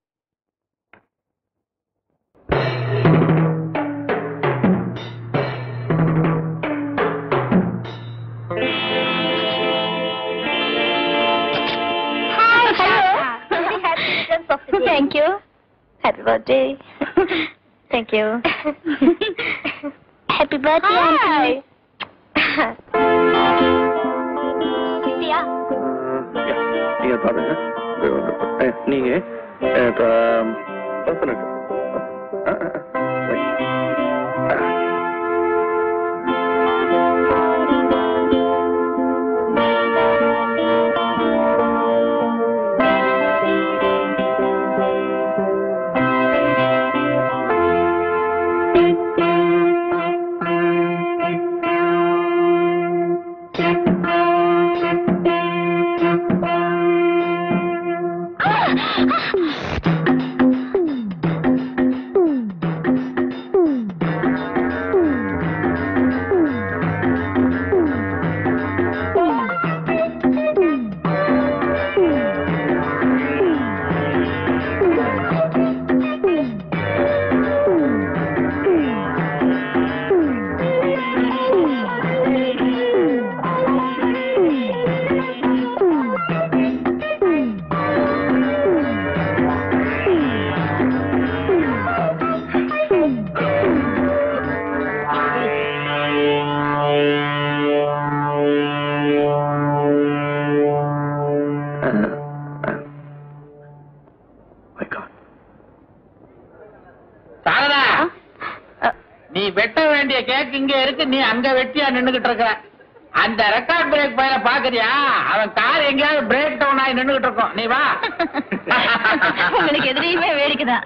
Thank you. Happy birthday. Thank you. Happy birthday, Auntie. India. நீங்க பாருங்க அஹ், நீங்க அஹ், இப்ப coconut. Ah, ah, ah, wait. Ah. Ah, ah. My God. Saradha நீ வெட்ட வேண்டிய கேக் இங்க இருக்கு நீ அங்க வெட்டியா நின்னுகிட்டு இருக்க அந்த ரெக்கார்ட் பிரேக் பையனை பாக்குறியா அவன் கார் எங்கேயாவது பிரேக் டவுன் ஆகி நின்னுகிட்டு இருக்கோம் நீ வா உங்களுக்கு எதிரையுமே வேடிக்கைதான்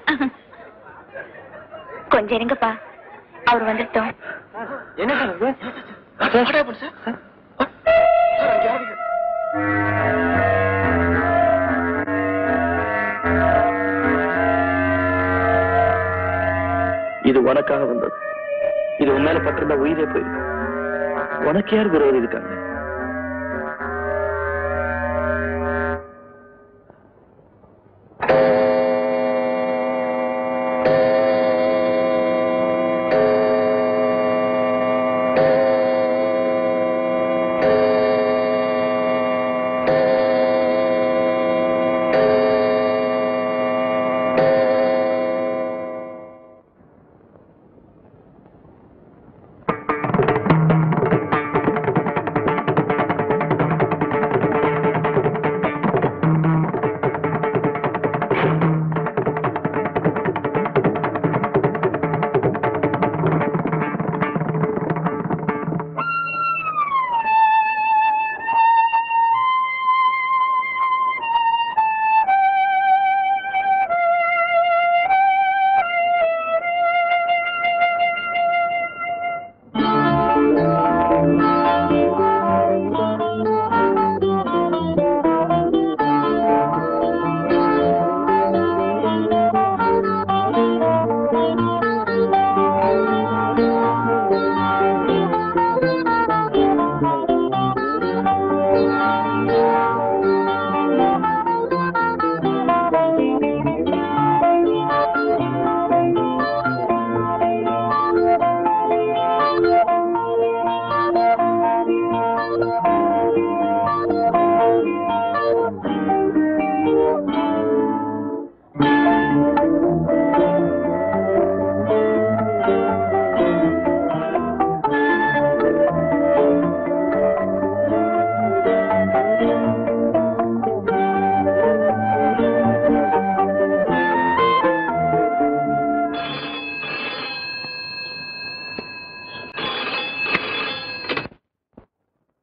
கொஞ்சம் இருங்கப்பா அவர் வந்துட்டோம் இது உனக்காக வந்தது இது உன் மேல பட்டிருந்தா உயிரே போயிருக்கு உனக்கு யார் விரோதி இருக்காங்க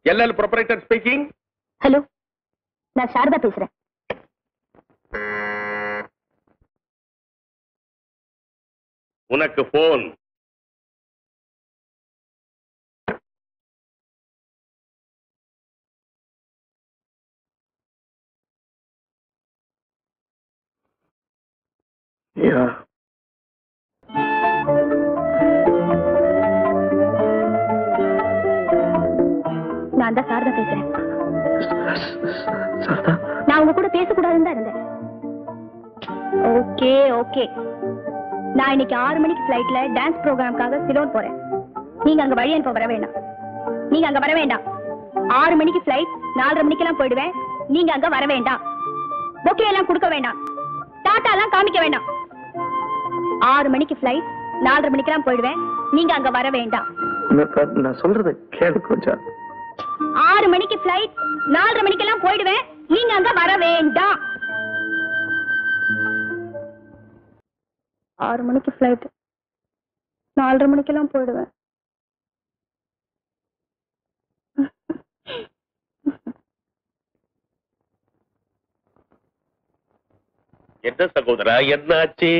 எல்எல் ப்ரொபரேட்டர் ஸ்பீக்கிங் ஹலோ நான் சாரதா பேசுறேன் உனக்கு போன் யா நான் தான் சாரதா பேசுறேன் சாரதா நான் உங்க கூட பேசக்கூடாதுன்னு தான் இருந்தேன் ஓகே ஓகே நான் இன்னைக்கு ஆறு மணிக்கு ஃபிளைட்ல டான்ஸ் ப்ரோக்ராம்காக சிலோன் போறேன் நீங்க அங்க வழி அனுப்ப வர வேண்டாம் நீங்க அங்க வர வேண்டாம் ஆறு மணிக்கு ஃபிளைட் நாலரை மணிக்கெல்லாம் போயிடுவேன் நீங்க அங்க வர வேண்டாம் பொக்கே எல்லாம் கொடுக்க வேண்டாம் டாட்டா எல்லாம் காமிக்க வேண்டாம் ஆறு மணிக்கு ஃபிளைட் நாலரை மணிக்கெல்லாம் போயிடுவேன் நீங்க அங்க வர வேண்டாம் நான் நான் சொல்றதை கேளு கொஞ்சம் ஆறு மணிக்கு ஃபிளைட் நாலரை மணிக்கெல்லாம் போயிடுவேன் நீங்க அங்க வர வேண்டாம் ஆறு மணிக்கு ஃபிளைட் நாலரை மணிக்கெல்லாம் போயிடுவேன் என்ன சகோதரா என்னாச்சு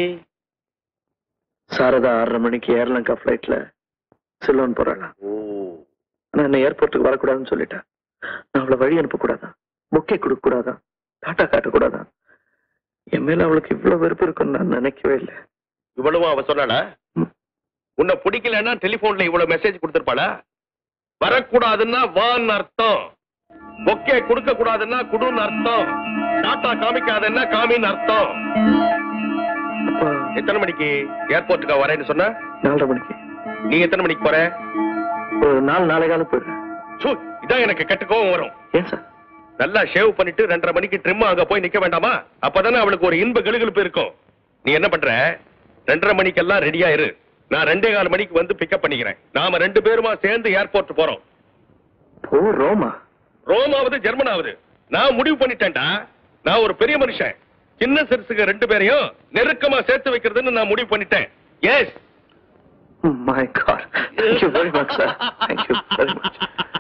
சாரதா ஆறரை மணிக்கு ஏர்லங்கா ஃபிளைட்ல சிலோன் போறாளா ஆனா என்ன ஏர்போர்ட்டுக்கு வரக்கூடாதுன்னு சொல்லிட்டேன் நான் அவளை வழி அனுப்பக்கூடாதான் புக்கே கொடுக்க கூடாதான் டாட்டா காட்டக்கூடாதான் என் மேல அவளுக்கு இவ்வளவு வெறுப்பு இருக்குன்னு நான் நினைக்கவே இல்லை இவ்வளவு அவ சொன்னாளா உன்னை பிடிக்கலன்னா டெலிபோன்ல இவ்வளவு மெசேஜ் கொடுத்திருப்பாளா வரக்கூடாதுன்னா வான்னு அர்த்தம் பொக்கே கொடுக்க கூடாதுன்னா குடுன்னு அர்த்தம் டாட்டா காமிக்காதன்னா காமின்னு அர்த்தம் எத்தனை மணிக்கு ஏர்போர்ட்டுக்கு வரேன்னு சொன்ன நாலரை மணிக்கு நீ எத்தனை மணிக்கு போற ஒரு நாலு நாளை காலம் போயிடுறேன் சூ, இதான் எனக்கு கெட்ட கோவம் வரும் ஏன் சார் நல்லா ஷேவ் பண்ணிட்டு ரெண்டரை மணிக்கு ட்ரிம் அங்க போய் நிக்க வேண்டாமா அப்பதானே அவளுக்கு ஒரு இன்ப கிளுகிழுப்பு இருக்கும் நீ என்ன பண்ற ரெண்டரை மணிக்கெல்லாம் ரெடியா இரு நான் ரெண்டே கால் மணிக்கு வந்து பிக்கப் பண்ணிக்கிறேன் நாம ரெண்டு பேருமா சேர்ந்து ஏர்போர்ட் போறோம் ஓ ரோமா ரோமாவது ஜெர்மனாவது நான் முடிவு பண்ணிட்டேன்டா நான் ஒரு பெரிய மனுஷன் சின்ன சிறுசுக்கு ரெண்டு பேரையும் நெருக்கமா சேர்த்து வைக்கிறதுன்னு நான் முடிவு பண்ணிட்டேன் yes my God thank you very much sir thank you very much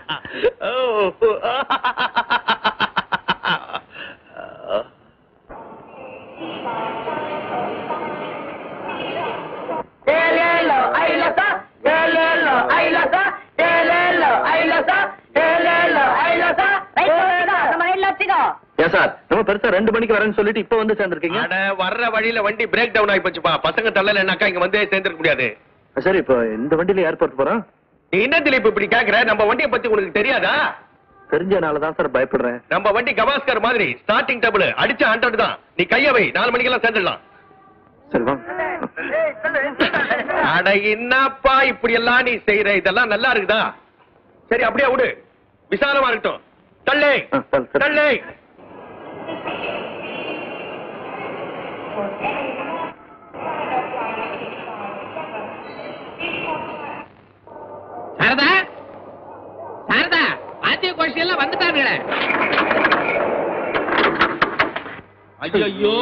ஏன் சார் நம்ம பெருசா ரெண்டு மணிக்கு வரேன்னு சொல்லிட்டு இப்ப வந்து சேர்ந்திருக்கீங்க அட வர்ற வழியில வண்டி பிரேக் டவுன் ஆகி போச்சுப்பா பசங்க தள்ளலைன்னாக்கா இங்க வந்து சேர்ந்துருக்க முடியாது சரி இப்போ இந்த வண்டியில ஏர்போர்ட் போறோம் நீ என்ன திலீப் இப்படி கேக்குற நம்ம வண்டியை பத்தி உனக்கு தெரியாதா தெரிஞ்சனால தான் சார் பயப்படுறேன் நம்ம வண்டி கவாஸ்கர் மாதிரி ஸ்டார்டிங் டபுள் அடிச்ச ஹண்ட்ரட் தான் நீ கைய வை நாலு மணிக்கெல்லாம் சேர்ந்துடலாம் சரி வாங்க அட என்னப்பா இப்படி எல்லாம் நீ செய்யற இதெல்லாம் நல்லா இருக்குதா சரி அப்படியே விடு விசாலமா இருக்கட்டும் தள்ளே ஆ, சரி, சரி. தள்ளே சாரதா சாரதா ஆத்திய கோஷி எல்லாம் வந்துட்டாங்களே ஐயோ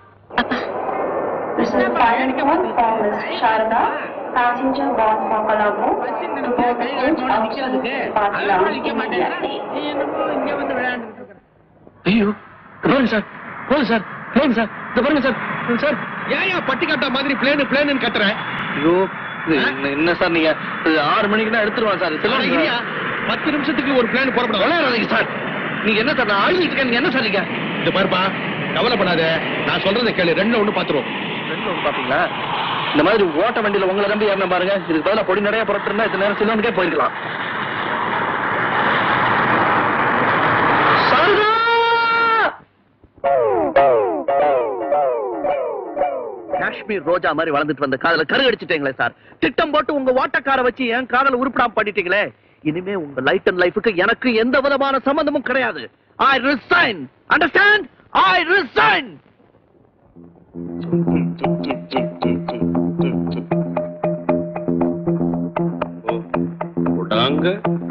This is a final one from Ms. Sharda, passenger bound for Colombo to board the coach outside Patna immediately. இங்க வந்து விளையாண்டு ஐயோ இது பாருங்க சார் போதும் சார் போதும் சார் இது பாருங்க சார் சார் ஏன் பட்டிக்காட்டா மாதிரி பிளேனு பிளேனு கத்துற ஐயோ இது என்ன- என்ன சார் நீங்க இது ஆறு மணிக்கு தான் எடுத்துருவான் சார் ஆனா சிலோன் இல்லையா, பத்து நிமிஷத்துக்கு ஒரு பிளேன் புறப்படும் விளையாடாதீங்க சார் நீங்க என்ன சார் நான் அழுகிட்டு இருக்கேன் நீங்க என்ன சார் நீங்க இந்த பாருப்பா கவலைப்படாத நான் சொல்றதை கேளு ரெண்டு ஒண்ணு பாத்துருவோம் ரெண்டு ஒண்ணு பாத்தீங்களா இந்த மாதிரி ஓட்ட வண்டியில உங்களை நம்பி ஏறின பாருங்க இதுக்கு பதிலா பொடி நிறைய புறப்பட்டு இருந்தா இத்தனை நேரம் சிலோனுக்கே போயிருக்கலாம் சாரதா! காஷ்மீர் ரோஜா மாதிரி வளர்ந்துட்டு வந்த காதல கரு அடிச்சிட்டீங்களே சார் திட்டம் போட்டு உங்க ஓட்டக்கார வச்சு என் காதல உருப்படாம பண்ணிட்டீங்களே இனிமே உங்க லைட் அண்ட் லைஃபுக்கு எனக்கு எந்த விதமான சம்பந்தமும் கிடையாது I resign understand I resign விடாங்க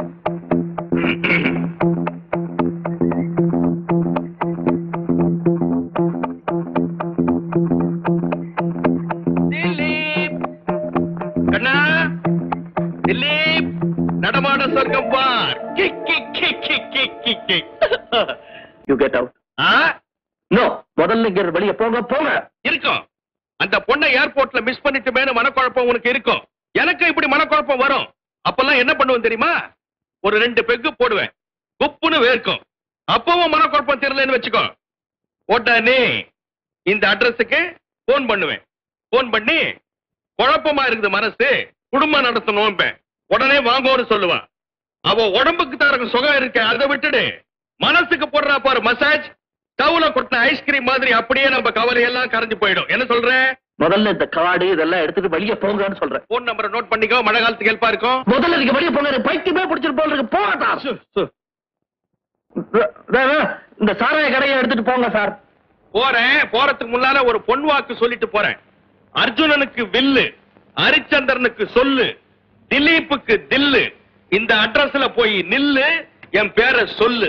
திலீப் கண்ணா திலீப் நடமாட சொர்க்கம் பார் kick kick kick kick kick kick kick you get out ah no முதல்ல இங்க வெளிய போங்க போங்க இருக்கும் அந்த பொண்ணை ஏர்போர்ட்ல மிஸ் பண்ணிட்டுமேனு மனக்குழப்பம் உனக்கு இருக்கும் எனக்கு இப்படி மனக்குழப்பம் வரும் அப்பெல்லாம் என்ன பண்ணுவேன் தெரியுமா ஒரு ரெண்டு பெக்கு போடுவேன் குப்புன்னு வேர்க்கும் அப்பவும் மனக்குழப்பம் தெரியலன்னு வச்சுக்கோ உடனே இந்த அட்ரஸுக்கு போன் பண்ணுவேன் போன் பண்ணி குழப்பமா இருக்குது மனசு குடும்பம் நடத்தணும் உடனே வாங்கோன்னு சொல்லுவான் அவ உடம்புக்கு தரக்கு சுகம் இருக்க அதை விட்டுடு மனசுக்கு போடுறா பாரு மசாஜ் ஸ்டவ்ல கொட்டின ஐஸ்கிரீம் மாதிரி அப்படியே நம்ம கவலை எல்லாம் கரைஞ்சு போயிடும் என்ன சொல்ற முதல்ல இந்த கார்டு இதெல்லாம் எடுத்துட்டு வெளிய போங்கன்னு சொல்றேன் போன் நம்பரை நோட் பண்ணிக்கோ மழை காலத்துக்கு ஹெல்ப்பா இருக்கும் முதல்ல நீங்க வெளிய போங்க எனக்கு பைத்தியமே பிடிச்சிட்டு போல இருக்கு போகட்டா இந்த சாராய கடையை எடுத்துட்டு போங்க சார் போறேன் போறதுக்கு முன்னால ஒரு பொன் வாக்கு சொல்லிட்டு போறேன் அர்ஜுனனுக்கு வில்லு ஹரிச்சந்திரனுக்கு சொல்லு திலீப்புக்கு தில்லு இந்த அட்ரஸ்ல போய் நில்லு என் பேரை சொல்லு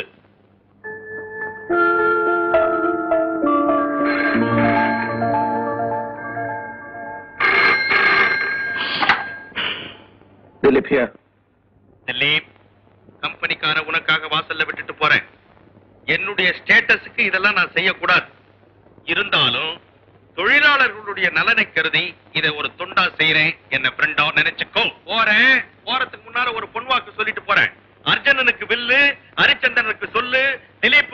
திலீப் here. திலீப் கம்பெனிக்கார உனக்காக வாசல்ல விட்டுட்டு போறேன் என்னுடைய ஸ்டேட்டஸுக்கு இதெல்லாம் நான் செய்யக்கூடாது இருந்தாலும் தொழிலாளர்களுடைய நலனை கருதி இதை ஒரு தொண்டா செய்யறேன் என்ன ஃப்ரெண்டா நினைச்சுக்கோ போறேன் போறதுக்கு முன்னால ஒரு பொன்வாக்கு சொல்லிட்டு போறேன் அர்ஜுனனுக்கு வில்லு ஹரிச்சந்திரனுக்கு சொல்லு திலீப்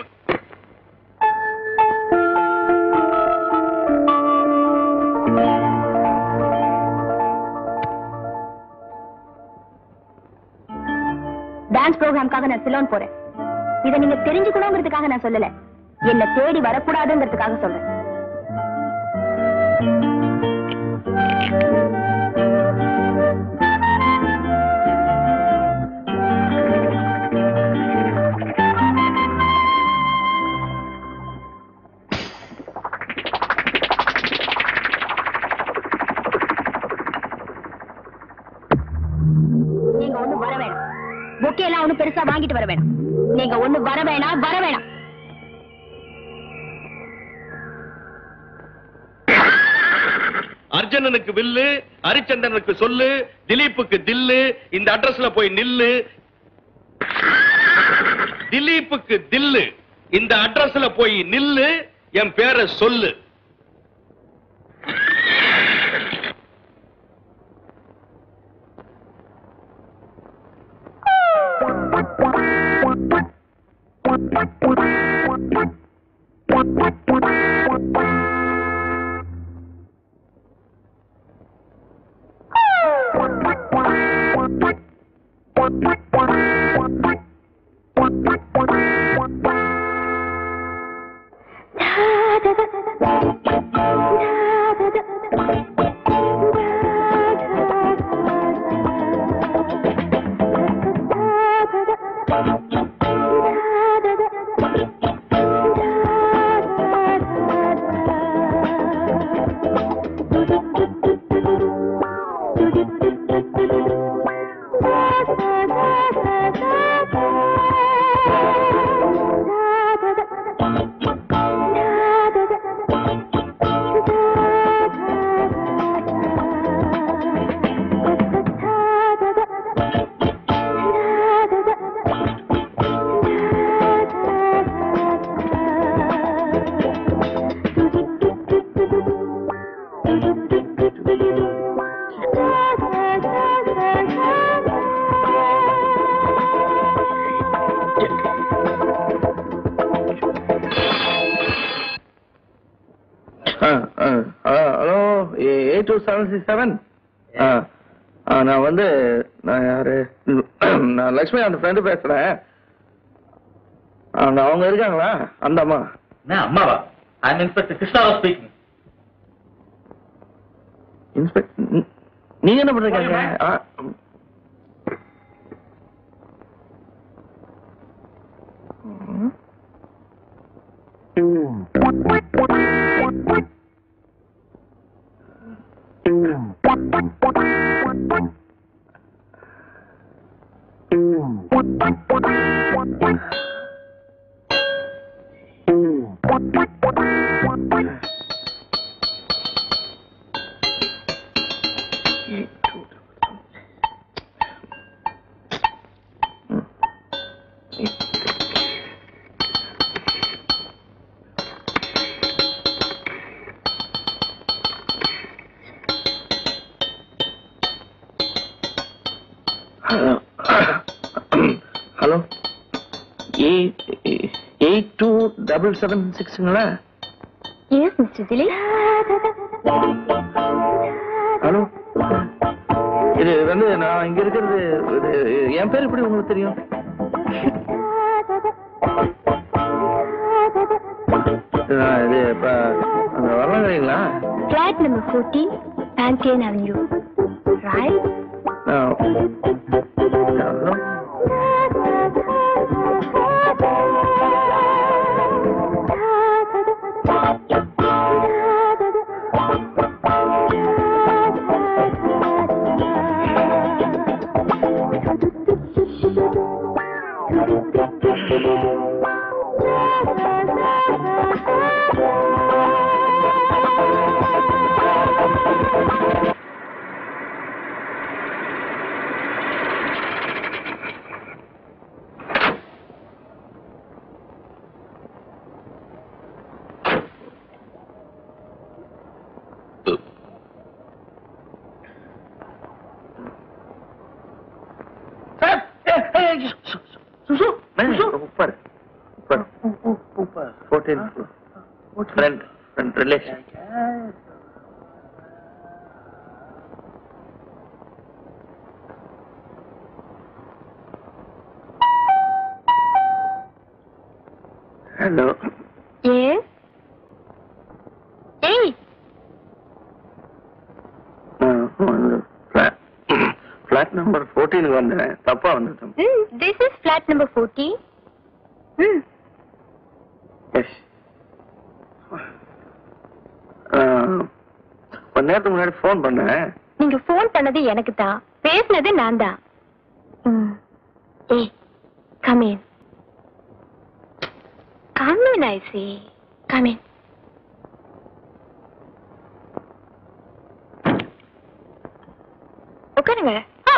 டான்ஸ் ப்ரோக்ராம்காக நான் சிலோன் போறேன் இதை நீங்க தெரிஞ்சுக்கணுங்கிறதுக்காக நான் சொல்லல என்ன தேடி வரக்கூடாதுங்கிறதுக்காக சொல்றேன் நீங்க ஒண்ணு வர வேணாம் பொக்கே எல்லாம் ஒண்ணு பெருசா வாங்கிட்டு வர வேணாம் நீங்க ஒண்ணு வர வேணாம் வர வேணாம் அர்ஜுனனுக்கு வில்லு ஹரிச்சந்திரனுக்கு சொல்லு திலீப்புக்கு தில்லு இந்த அட்ரஸ்ல போய் நில்லு திலீப்புக்கு தில்லு இந்த அட்ரஸ்ல போய் நில்லு என் பேரை சொல்லு hello eight two seven six seven நான் வந்து நான் யாரு நான் லக்ஷ்மி அந்த ஃப்ரெண்டு பேசுறேன் அந்த அவங்க இருக்காங்களா அந்த அம்மா அம்மாவா I inspector Krishna speaking inspector நீங்க என்ன பண்றீங்க ah, hello eight two double seven சிக்ஸுங்களா எஸ் மிஸ்டர் திலீப் ஹலோ இது வந்து நான் இங்க இருக்கிறது இது, என் பேர் எப்படி உங்களுக்கு தெரியும் நான் இது இப்ப அங்க வரலாங்கிறீங்களா flat number fourteen Pandian avenue right நான் ஹலோ சார் ஏய், ஏய், சு- சு- சுசு, சுசு. உட்காரு உட்காரு உட்காரு fourteen friend friend relation hello yes ஏய் ஃபிளாட் நம்பர் ஃபோர்டீனுக்கு வந்தேன் தப்பா வந்துட்டேன் hmm this is flat number fourteen hmm yes கொஞ்ச நேரத்துக்கு முன்னாடி ஃபோன் பண்ணேன் நீங்க ஃபோன் பண்ணது எனக்கு தான் பேசினது நான் தான் ம். ஏய் come in come in I say come in உட்காருங்க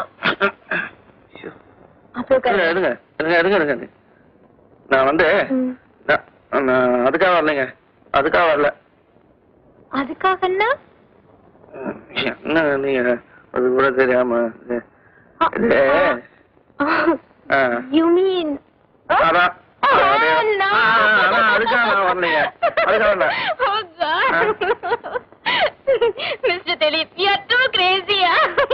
அப்புறம் இருங்க உட்காருங்க இருங்க இருங்க இருங்க இருங்க நான் வந்து ம். நான் நான் அதுக்காக வரலைங்க அதுக்காக வரல அதுக்காகன்னா என்ன நீங்க அது கூட தெரியாம இது- இது, ஆ, யூ மீன் அதான். அது- ஆ, அதான் அதுக்காக நான் வரலைங்க அதுக்காக வரல mister Dilip you are too கிரேசியா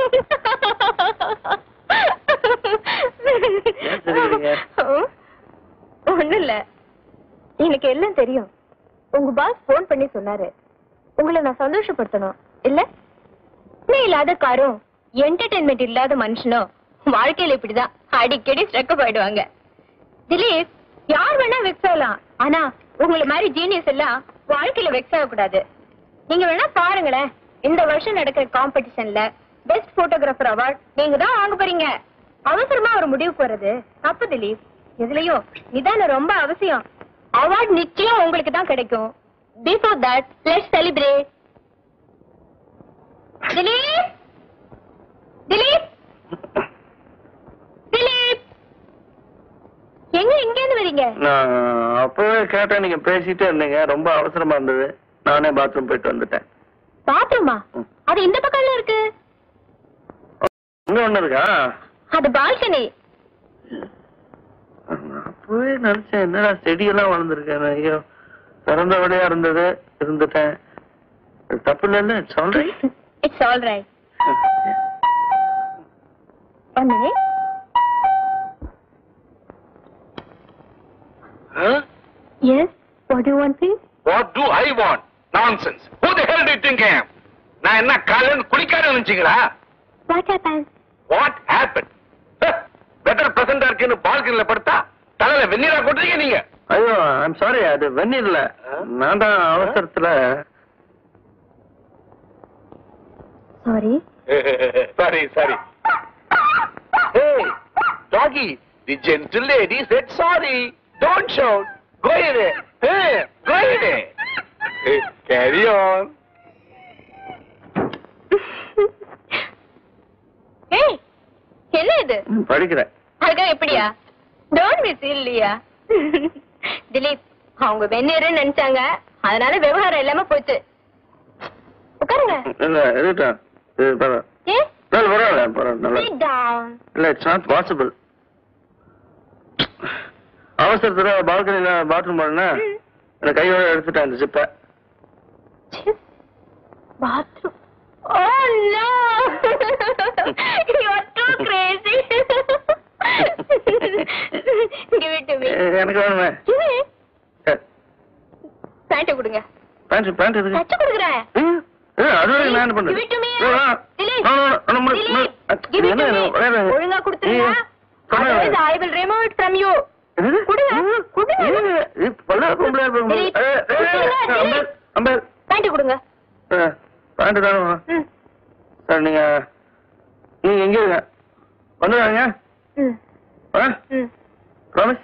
சிரிக்கிறீங்க? ஒண்ணு இல்ல எனக்கு எல்லாம் தெரியும் உங்க பாஸ் போன் பண்ணி சொன்னாரு உங்களை நான் சந்தோஷப்படுத்தணும் இல்ல நீ இல்லாத காரும் என்டர்டைன்மெண்ட் இல்லாத மனுஷனும் வாழ்க்கையில இப்படிதான் அடிக்கடி ஸ்ட்ரக்கப் ஆயிடுவாங்க திலீப் யார் வேணா வெக்ஸ் ஆகலாம் ஆனா உங்களை மாதிரி ஜீனியஸ் எல்லாம் வாழ்க்கையில வெக்ஸ் ஆகக்கூடாது நீங்க வேணா பாருங்களேன் இந்த வருஷம் நடக்கிற காம்படிஷன்ல பெஸ்ட் போட்டோகிராஃபர் அவார்ட் நீங்க தான் வாங்க போறீங்க அவசரமா ஒரு முடிவுக்கு வர்றது தப்பு திலீப் இதுலயும் நிதானம் ரொம்ப அவசியம் அவார்ட் நிச்சயம் உங்களுக்கு தான் கிடைக்கும் before that let's celebrate Dilip Dilip Dilip எங்க இங்க இருந்து வரீங்க நான் அப்பவே கேட்டேன் நீங்க பேசிட்டே இருந்தீங்க ரொம்ப அவசரமா இருந்தது நானே பாத்ரூம் போயிட்டு வந்துட்டேன் பாத்ரூமா அது இந்த பக்கம்ல இருக்கு இங்க ஒண்ணு இருக்கா அது பால்கனி நான் அப்பவே நினைச்சேன் என்னடா செடியெல்லாம் வளர்ந்துருக்கேன் ஐயோ திறந்த வழியா இருந்தது இருந்துட்டேன் அது தப்பு இல்லைல்ல சொல்றேன் it's all right one minute yes what you want please What do I want? Nonsense. Who the hell do you think I am? நான் என்ன காலையில குளிக்காத நினைச்சீங்களா what happen what happen better பிரசண்டா இருக்குன்னு பால்கனில படுத்தா தலையில வெந்நீரா கொட்டுறீங்க நீங்க ஐயோ ஐம் சாரி அது வெந்நீர்ல நான் தான் அவசரத்துல sorry sorry sorry Hey, doggy, the gentle lady said sorry. Don't shout. Go away. Hey, go away. Hey, carry on. ஏய் என்ன இது ம், படிக்கிறேன் அழகா எப்படியா டோன்ட் மிஸ் இல்லையா திலீப் அவங்க வெந்நீர்னு நினைச்சாங்க அதனால விவகாரம் இல்லாம போச்சு உட்காருங்க இல்ல இருக்கட்டும் இது பரவா- ஏ இல்ல, பரவாயில்ல பரவாயில்ல நல்லா Sit down. இல்ல இட்ஸ் நாட் பாசிபிள் அவசரத்துல பால்கனில பாத்ரூம் போனா எனக்கு கையோட எடுத்துட்டேன் அந்த ஜிப்பை Bathroom. Oh no! You're too crazy. Give it to me. எனக்கு வேணுமே Give it. பேண்ட் கொடுங்க பேண்ட் பேண்ட் எதுக்கு தச்சு கொடுக்குறேன் ம், ஏ, அது வரைக்கும் நான் என்ன பண்றேன் Give it to me. ஏ, வா. Delete. No, no, no, no, no, no. Delete. A- Give it என்ன, to me. என்ன, வேற, வேற. ஒழுங்கா கொடுத்துருங்க ஏ, சொன்னேன். Otherwise I will remove it from you. என்னது? கொடுங்க, கொடுங்க. ஏ, இது பல்லா பொம்பளையா இருப்பாங்க. Delete. ஏ, ஏ, ஏ, கொடுங்க, அம்பேர், delete. அம்பேர். பேண்ட் கொடுங்க ஏ, பேண்ட் தானே ம் சார் நீங்க நீங்க எங்க இருங்க வந்துடுறாங்க ம் ஆ ம் ப்ராமிஸ்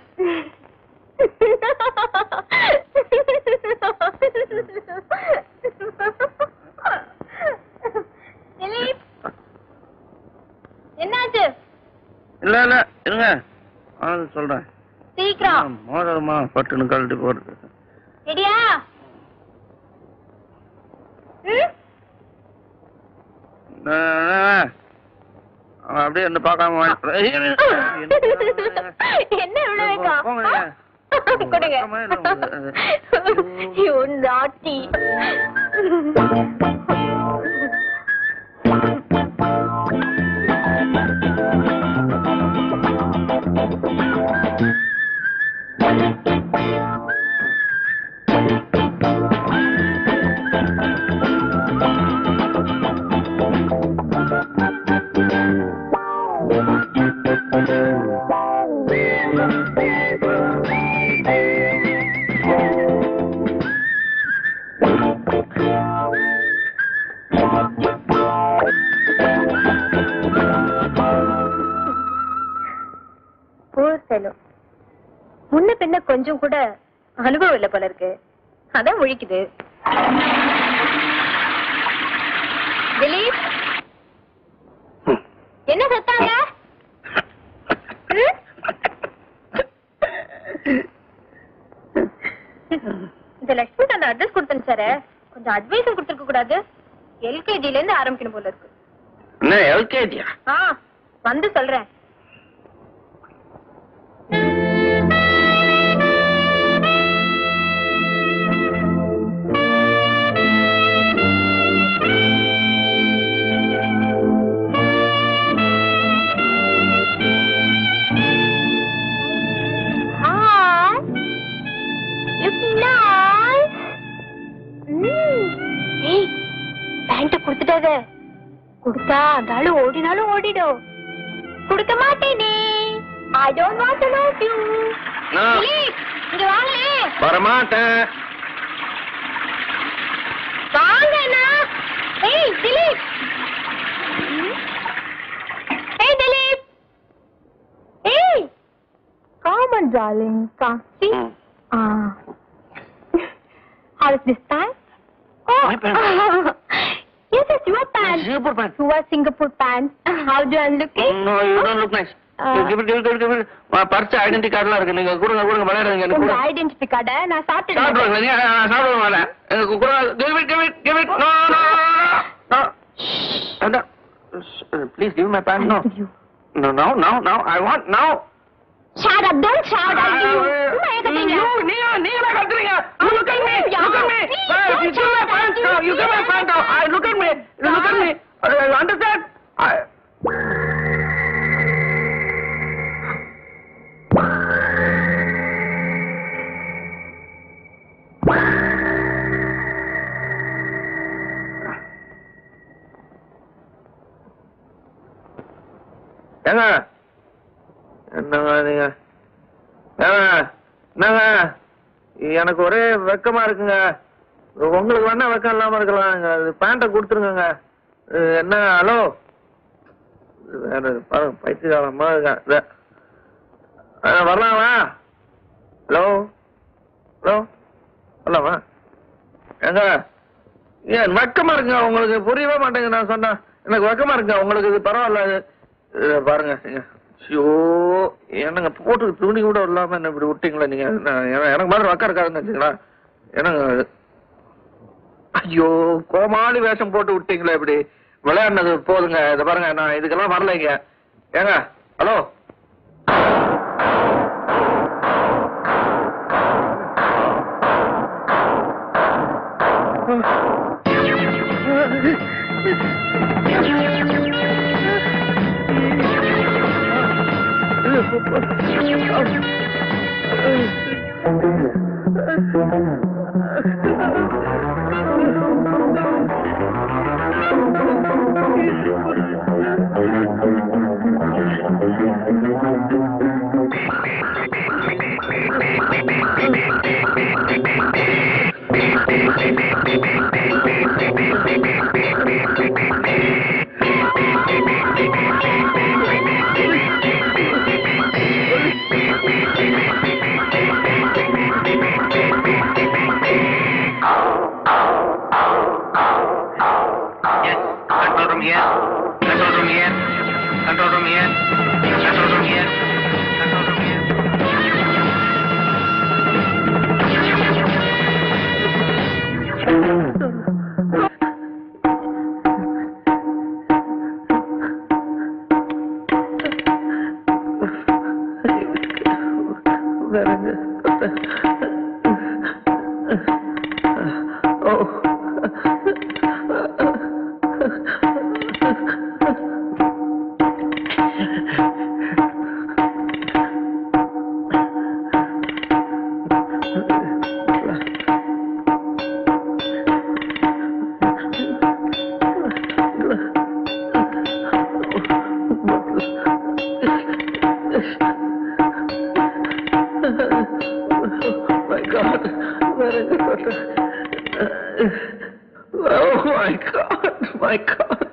திலீப் என்னாச்சு இல்ல இல்ல இருங்க ஆனது சொல்றேன் சீக்கிரம் மோதிரமா பட்டுன்னு கழட்டி போடுறது ரெடியா ம் அவன் அப்படியே என்ன பார்க்காம வாங்கி- என்ன இவ்வளவு வேகம்? போங்க. கொடுங்க பக்கமா இல்ல உங்களுக்கு. You naughty. Poor fellow. முன்ன பின்ன கொஞ்சம் கூட அனுபவம் இல்ல போல இருக்கு அதான் முழிக்குது திலீப் என்ன சத்தாங்க ம்? இந்த லட்சுமி அந்த அட்ரஸ் கொடுத்தேன் சார் கொஞ்சம் அட்வைஸும் கொடுத்துருக்க கூடாது எல்கேஜில இருந்து ஆரம்பிக்கணும் போல இருக்கு என்ன எல்கேஜியா ஆ வந்து சொல்றேன் Hi. Look nice. ம். ஏய் பேண்ட கொடுத்துட்டாத கொடுத்தா அந்த ஆளு ஓடினாலும் ஓடிடும் கொடுக்க மாட்டேனே I don't want to love you நான் இங்க வாங்களே வரமாட்டேன் வாங்கண்ணா ஏய் திலீப் ஏய் திலீப் ஏய் come on darling come see ம். ah how is this pant oh My pant. yes it's your pant Singapore pant. your Singapore pants how do I look it No, you don't look nice. Ah. Give it, give it, give it, give it. Ah, purse identity கார்டுலாம் இருக்கு நீங்க கொடுங்க கொடுங்க விளையாடுங்க எனக்கு உங்க கொடுங்க ஐடென்டிட்டி கார்டை நான் சாப்பிட்டு சாப்பிடுவாங்க நீங்க நான் சாப்பிடுவேன் மேல எனக்கு கொடுங்க give it, give it, give it. No, no, no, no. வேண்டாம். Please give my pant. No. No, no, no, no. I want now. Shut up, don't shout, I'll give you. சும்மா ஏன் கத்துறீங்க? You, நீங்க, நீங்க தான் கத்துறீங்க. You look at me, look at me. Please, Hey, don't you give my shout, pants I'll now. give You you. give my pants now. I look at me. You look at me. Uh, You understand? I... ஏங்க என்னங்க நீங்க ஏங்க என்னங்க எனக்கு ஒரே வெக்கமா இருக்குங்க உங்களுக்கு வேணா வெக்கம் இல்லாம இருக்கலாங்க அது பேண்ட்டை கொடுத்துருங்க என்ன ஹலோ வேற பாருங்க பைத்தியகாலமா இருக்கேன் இத. ஆ, வரலாமா ஹலோ ஹலோ வரலாமா ஏங்க ஏன் வெக்கமா இருக்குங்க உங்களுக்கு புரியவே மாட்டேங்க நான் சொன்னா எனக்கு வெக்கமா இருக்குங்க உங்களுக்கு இது பரவாயில்ல இது இத பாருங்க ஏங்க. ஐயோ என்னங்க போட்டு துணி கூட இல்லாம என்ன இப்படி விட்டீங்களா நீங்க நான் எனக்கு- எனக்கு மாதிரி வெக்கம் இருக்காதுன்னு வச்சுங்களா என்னங்க இது? ஐயோ கோமாளி வேஷம் போட்டு விட்டீங்களா இப்படி விளையாடினது போதுங்க இதை பாருங்க நான் இதுக்கெல்லாம் வரலைங்க ஏங்க hello Control room here. Control room here. Control room here. Control room here. Control room here. my God. Very good. Oh my God, my God.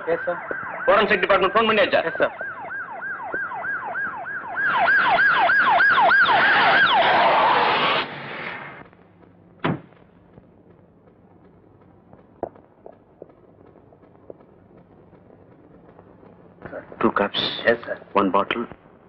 Yes sir forensic department phone பண்ணியாச்சா yes sir Two cups. Yes, sir. One bottle.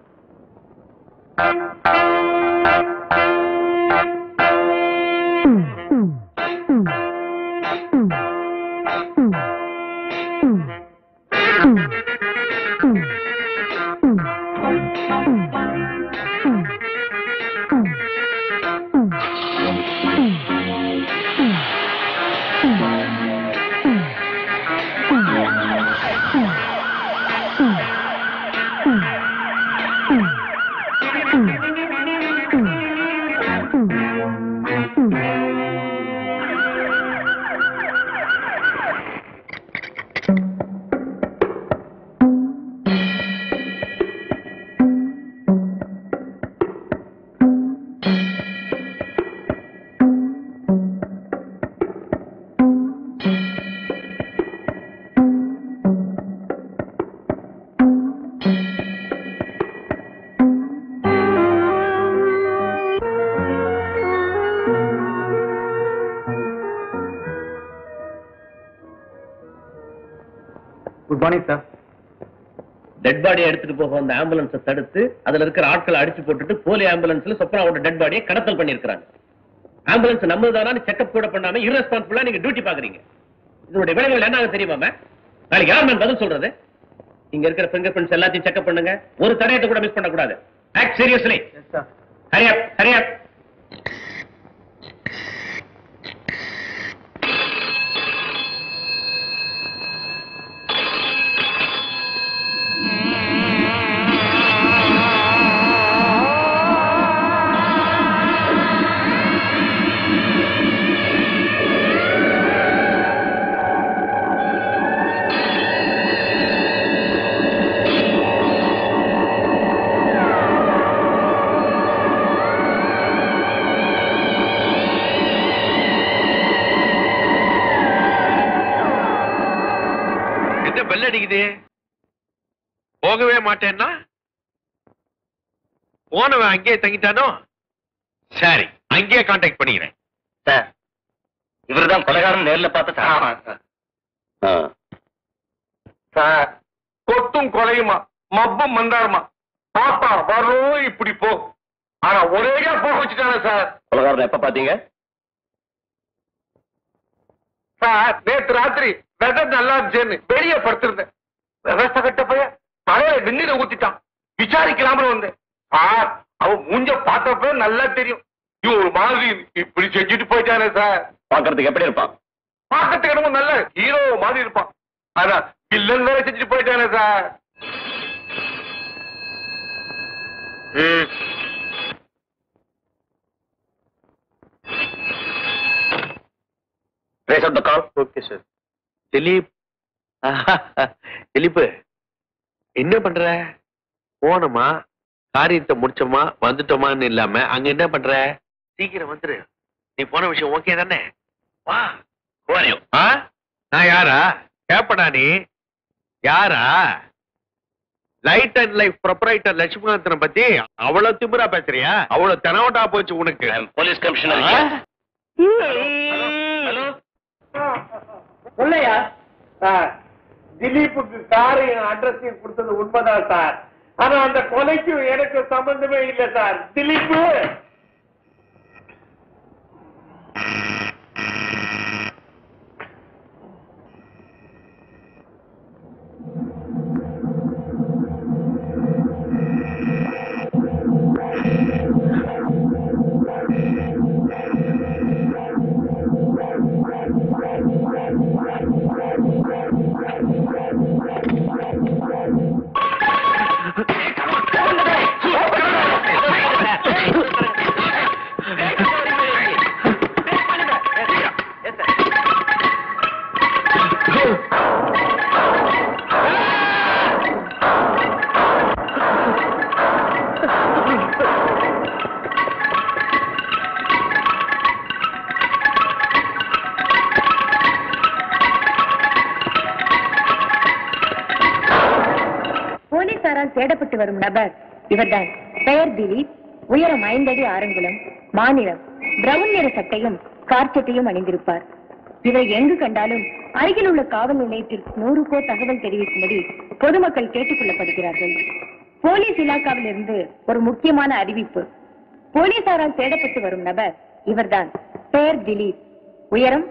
Good morning sir dead பாடியை எடுத்துட்டு போக வந்த ஆம்புலன்ஸை தடுத்து அதுல இருக்கிற ஆட்களை அடிச்சு போட்டுட்டு போலி ஆம்புலன்ஸ்ல சொப்னாவோட டெட் பாடியை கடத்தல் பண்ணிருக்காங்க ஆம்புலன்ஸ் நம்மதானு செக்அப் கூட பண்ணாம irresponsible-ஆ நீங்க டியூட்டி பாக்குறீங்க இதனுடைய விளைவுகள் என்ன ஆகும் தெரியுமா ma'am? நாளைக்கு யார் மேம் பதில் சொல்றது இங்க இருக்கிற பிங்கர் பிரிண்ட்ஸ் எல்லாத்தையும் செக்அப் பண்ணுங்க ஒரு தடயத்தை கூட மிஸ் பண்ணக்கூடாது act seriously hurry up hurry up என்ன பெல் அடிக்குது போகவே மாட்டேன்னா போனவன் அங்கேயே தங்கிட்டானோ சரி அங்கேயே கான்டாக்ட் பண்ணிக்கிறேன் சார் இவர்தான் கொலைகாரன் நேர்ல பார்த்து ஆமா சார் சார் கொத்தும் கொலையுமா மப்பும் மந்தாரமா பாப்பா வரும் இப்படி போ ஆனா ஒரேடியா போக வச்சுட்டாங்க சார் கொலைகாரன் எப்ப பாத்தீங்க சார் நேத்து ராத்திரி வெதர் நல்லா இருந்துச்சுன்னு வெளியே படுத்திருந்தேன் விவசாய கட்ட போய் தலையில வெந்நீரை ஊத்திட்டான் விசாரிக்கலாம்னு வந்தேன் சார் அவன் மூஞ்ச பார்த்தப்ப நல்லா தெரியும் இவன் ஒரு மாதிரி இப்படி செஞ்சுட்டு போயிட்டானே சார் பாக்குறதுக்கு எப்படி இருப்பான் பார்க்கறதுக்கு என்னமோ நல்ல ஹீரோ மாதிரி இருப்பான் ஆனா வில்லன் வேற செஞ்சுட்டு போயிட்டானே சார் ம். Trace out the call okay sir Dilip Dilip என்ன பண்ற போனோமா காரியத்தை முடிச்சோமா வந்துட்டோமான்னு இல்லாம அங்க என்ன பண்ற சீக்கிரம் வந்துரு நீ போன விஷயம் ஓகே தானே வா போறியும் ஆ நான் யாரா கேப்படா நீ யாரா லைட் அண்ட் லைஃப் ப்ரொப்ரைட்டர் லட்சுமிகாந்தனை பத்தி அவ்வளவு திமிரா பேசுறியா அவ்வளவு தெனவட்டா போச்சு உனக்கு போலீஸ் கமிஷனர் ஹலோ இல்லையா சார் திலீப்புக்கு காரையும் அட்ரஸையும் கொடுத்தது உண்மைதான் சார் ஆனா அந்த கொலைக்கும் எனக்கு சம்பந்தமே இல்லை சார் திலீப்பு போலீசாரால் தேடப்பட்டு வரும் நபர் இவர்தான் பெயர் திலீப் உயரம் ஐந்தடி ஆரங்குளம் மாநிலம் பிரவுன் நிற சட்டையும் கார்ச்சட்டையும் அணிந்திருப்பார் இவரை எங்கு கண்டாலும் அருகில் உள்ள காவல் நிலையத்திற்கு நூறு கோ தகவல் தெரிவிக்கும்படி பொதுமக்கள் கேட்டுக் கொள்ளப்படுகிறார்கள் போலீஸ் இலாக்காவில் இருந்து ஒரு முக்கியமான அறிவிப்பு போலீசாரால் தேடப்பட்டு வரும் நபர் இவர்தான் பெயர் திலீப் உயரம்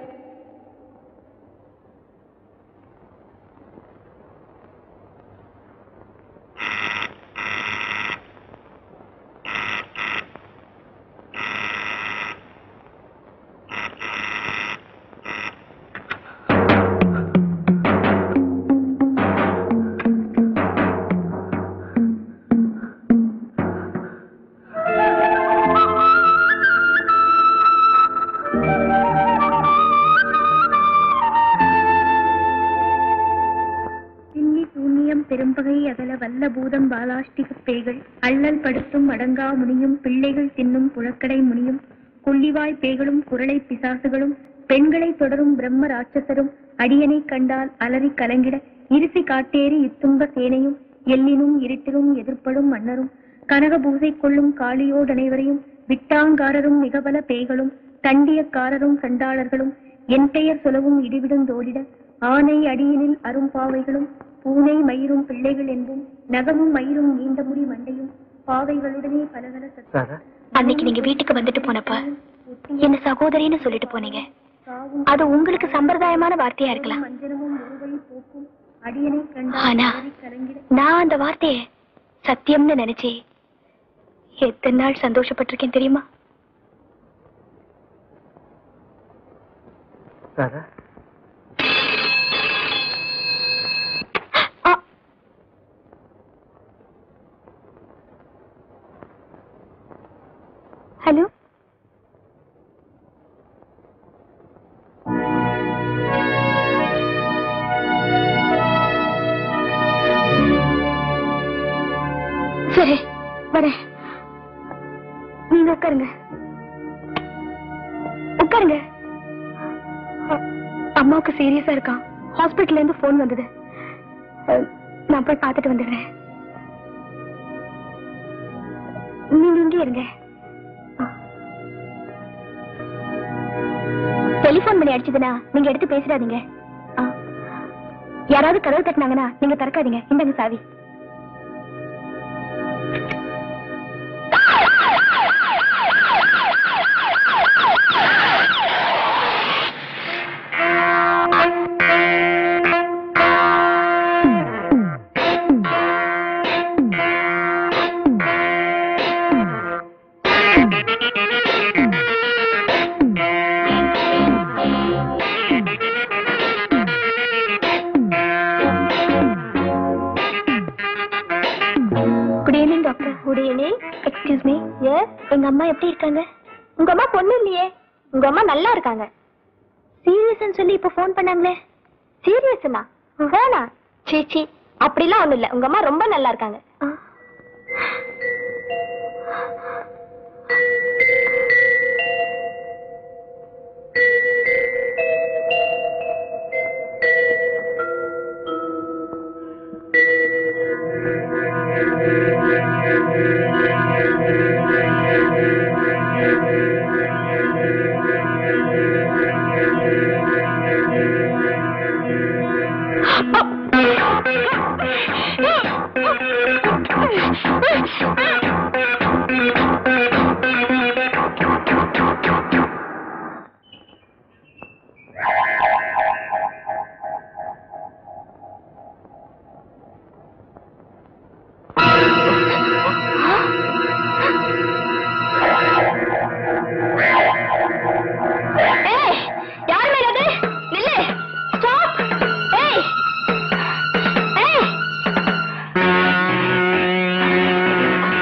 திண்ணி சூன்யம் பெரும்பகை அகல வல்ல பூதம் பாலாஷ்டிக பேய்கள் அள்ளல் படுத்தும் அடங்கா முனியும் பிள்ளைகள் தின்னும் புழக்கடை முனியும் கொள்ளிவாய் பேய்களும் குரலை பிசாசுகளும் பெண்களை தொடரும் பிரம்ம ராட்சசரும் அடியனை கண்டால் அலறி கலங்கிட இருசி காட்டேறி இத்தும்ப சேனையும் எல்லினும் இருட்டிலும் எதிர்ப்படும் மன்னரும் கனக பூசை கொள்ளும் காளியோடு அனைவரையும் விட்டாங்காரரும் மிகபல பேய்களும் தண்டியக்காரரும் சண்டாளர்களும் என் பெயர் சொலவும் இடிவிடுந்தோடிட ஆனை அடியினில் அரும்பாவைகளும் பூனை மயிரும் பிள்ளைகள் என்பும் நகமும் மயிரும் நீண்ட முடி மண்டையும் பாவைகளுடனே பலகல சத்தம் அன்னைக்கு நீங்க வீட்டுக்கு வந்துட்டு போனப்ப என்ன சகோதரின்னு சொல்லிட்டு போனீங்க அது உங்களுக்கு சம்பிரதாயமான வார்த்தையா இருக்கலாம் மஞ்சனமும் ஒருவழி போக்கும் அடியனை ஆனா கண்டால் கலங்கிட நான் அந்த வார்த்தைய சத்தியம்னு நினைச்சே எத்தனை நாள் சந்தோஷப்பட்டிருக்கேன் தெரியுமா ஆ. ஹலோ சரி வரேன் நீங்க உட்காருங்க உட்காருங்க அ- அம்மாவுக்கு சீரியஸா இருக்கான் ஹாஸ்பிட்டல்ல இருந்து போன் வந்தது அ, நான் போய் பார்த்துட்டு வந்துடுறேன் நீங்க இங்கே இருங்க டெலிபோன் பண்ணி அடிச்சதுன்னா நீங்க எடுத்து பேசிடாதீங்க ஆ. யாராவது கதவு தட்டினாங்கன்னா நீங்க திறக்காதீங்க இந்தாங்க சாவி good evening doctor good evening excuse me yes எங்க அம்மா எப்படி இருக்காங்க உங்க அம்மா பொண்ணு இல்லையே உங்க அம்மா நல்லா இருக்காங்க சீரியஸ்னு சொல்லி இப்ப ஃபோன் பண்ணாங்களே சீரியஸ்னா வேணா சீச்சி அப்படிலாம் ஒண்ணும் இல்ல உங்க அம்மா ரொம்ப நல்லா இருக்காங்க ஏய் யார் மேல அது நில்லு ஸ்டாப் ஏய் ஏய்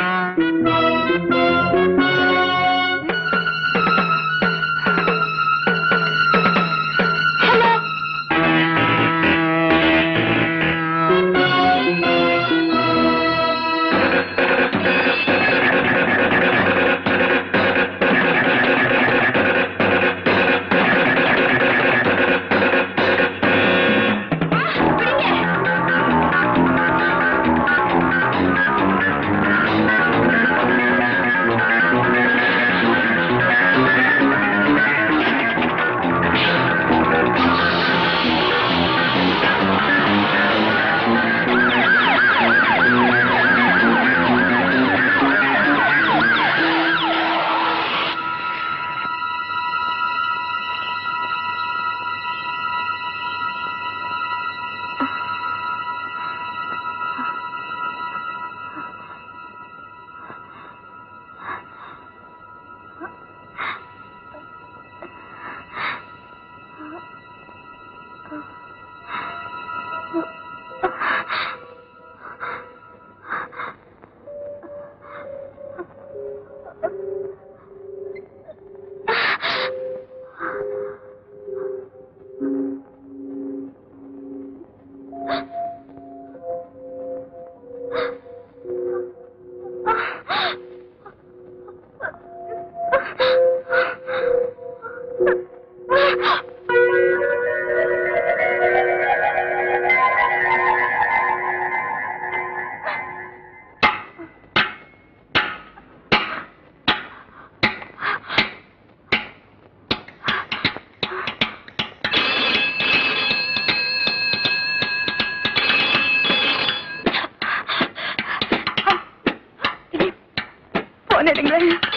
போன் எடுங்க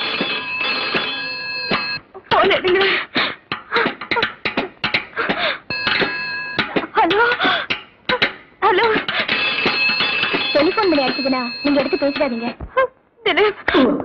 போன் எடுங்க ஹலோ ஹலோ டெலிபோன் பண்ணி அடிச்சதுனா நீங்க எடுத்து பேசிடாதீங்க திலீப்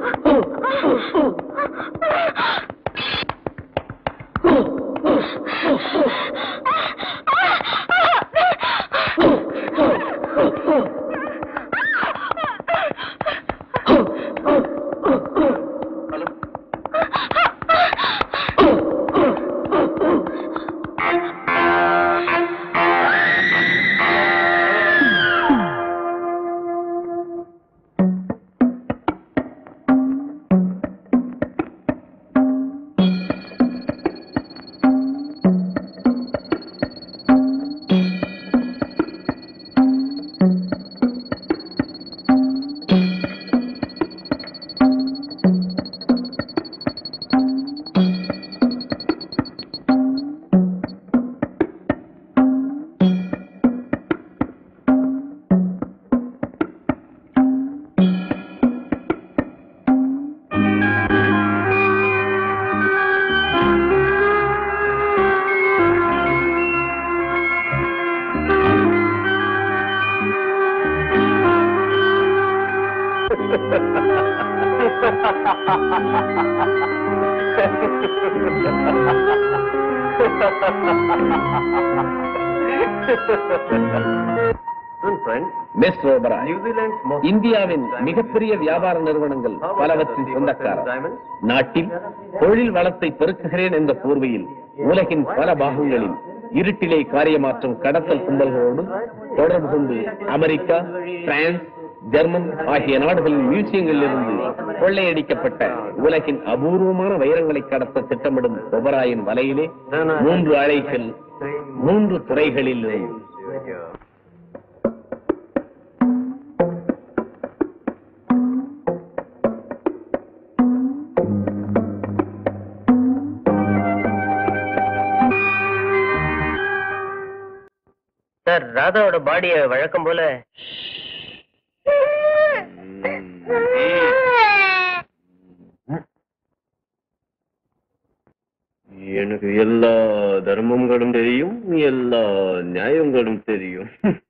மிஸ் ஓபராய் இந்தியாவின் மிகப்பெரிய வியாபார நிறுவனங்கள் பலவற்றின் சொந்தக்காரர் நாட்டில் தொழில் வளத்தை பெருக்குகிறேன் என்ற போர்வையில் உலகின் பல பாகங்களில் இருட்டிலே காரியமாற்றும் கடத்தல் கும்பல்களோடு தொடர்பு கொண்டு அமெரிக்கா பிரான்ஸ் ஜெர்மன் ஆகிய நாடுகளின் மியூசியங்களில் இருந்து கொள்ளையடிக்கப்பட்ட உலகின் அபூர்வமான வைரங்களை கடத்த திட்டமிடும் ஒபராயின் வலையிலே மூன்று அலைகள் மூன்று துறைகளில் இருந்து சார் ராதாவோட பாடிய வழக்கம் போல எனக்கு எல்லா தர்மங்களும் தெரியும் எல்லா நியாயங்களும் தெரியும்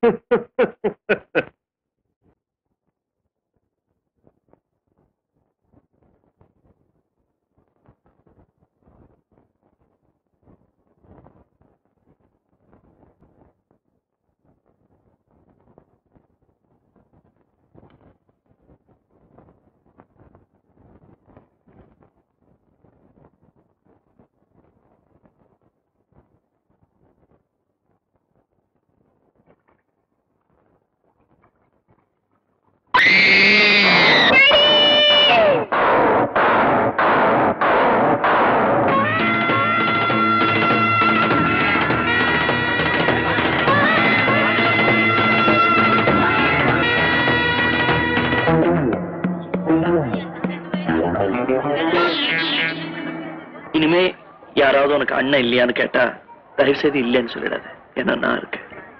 இனிமே யாராவது உனக்கு அண்ணன் இல்லையான்னு கேட்டா தயவு செய்து இல்லைன்னு சொல்லிடாத ஏன்னா நான் இருக்கேன்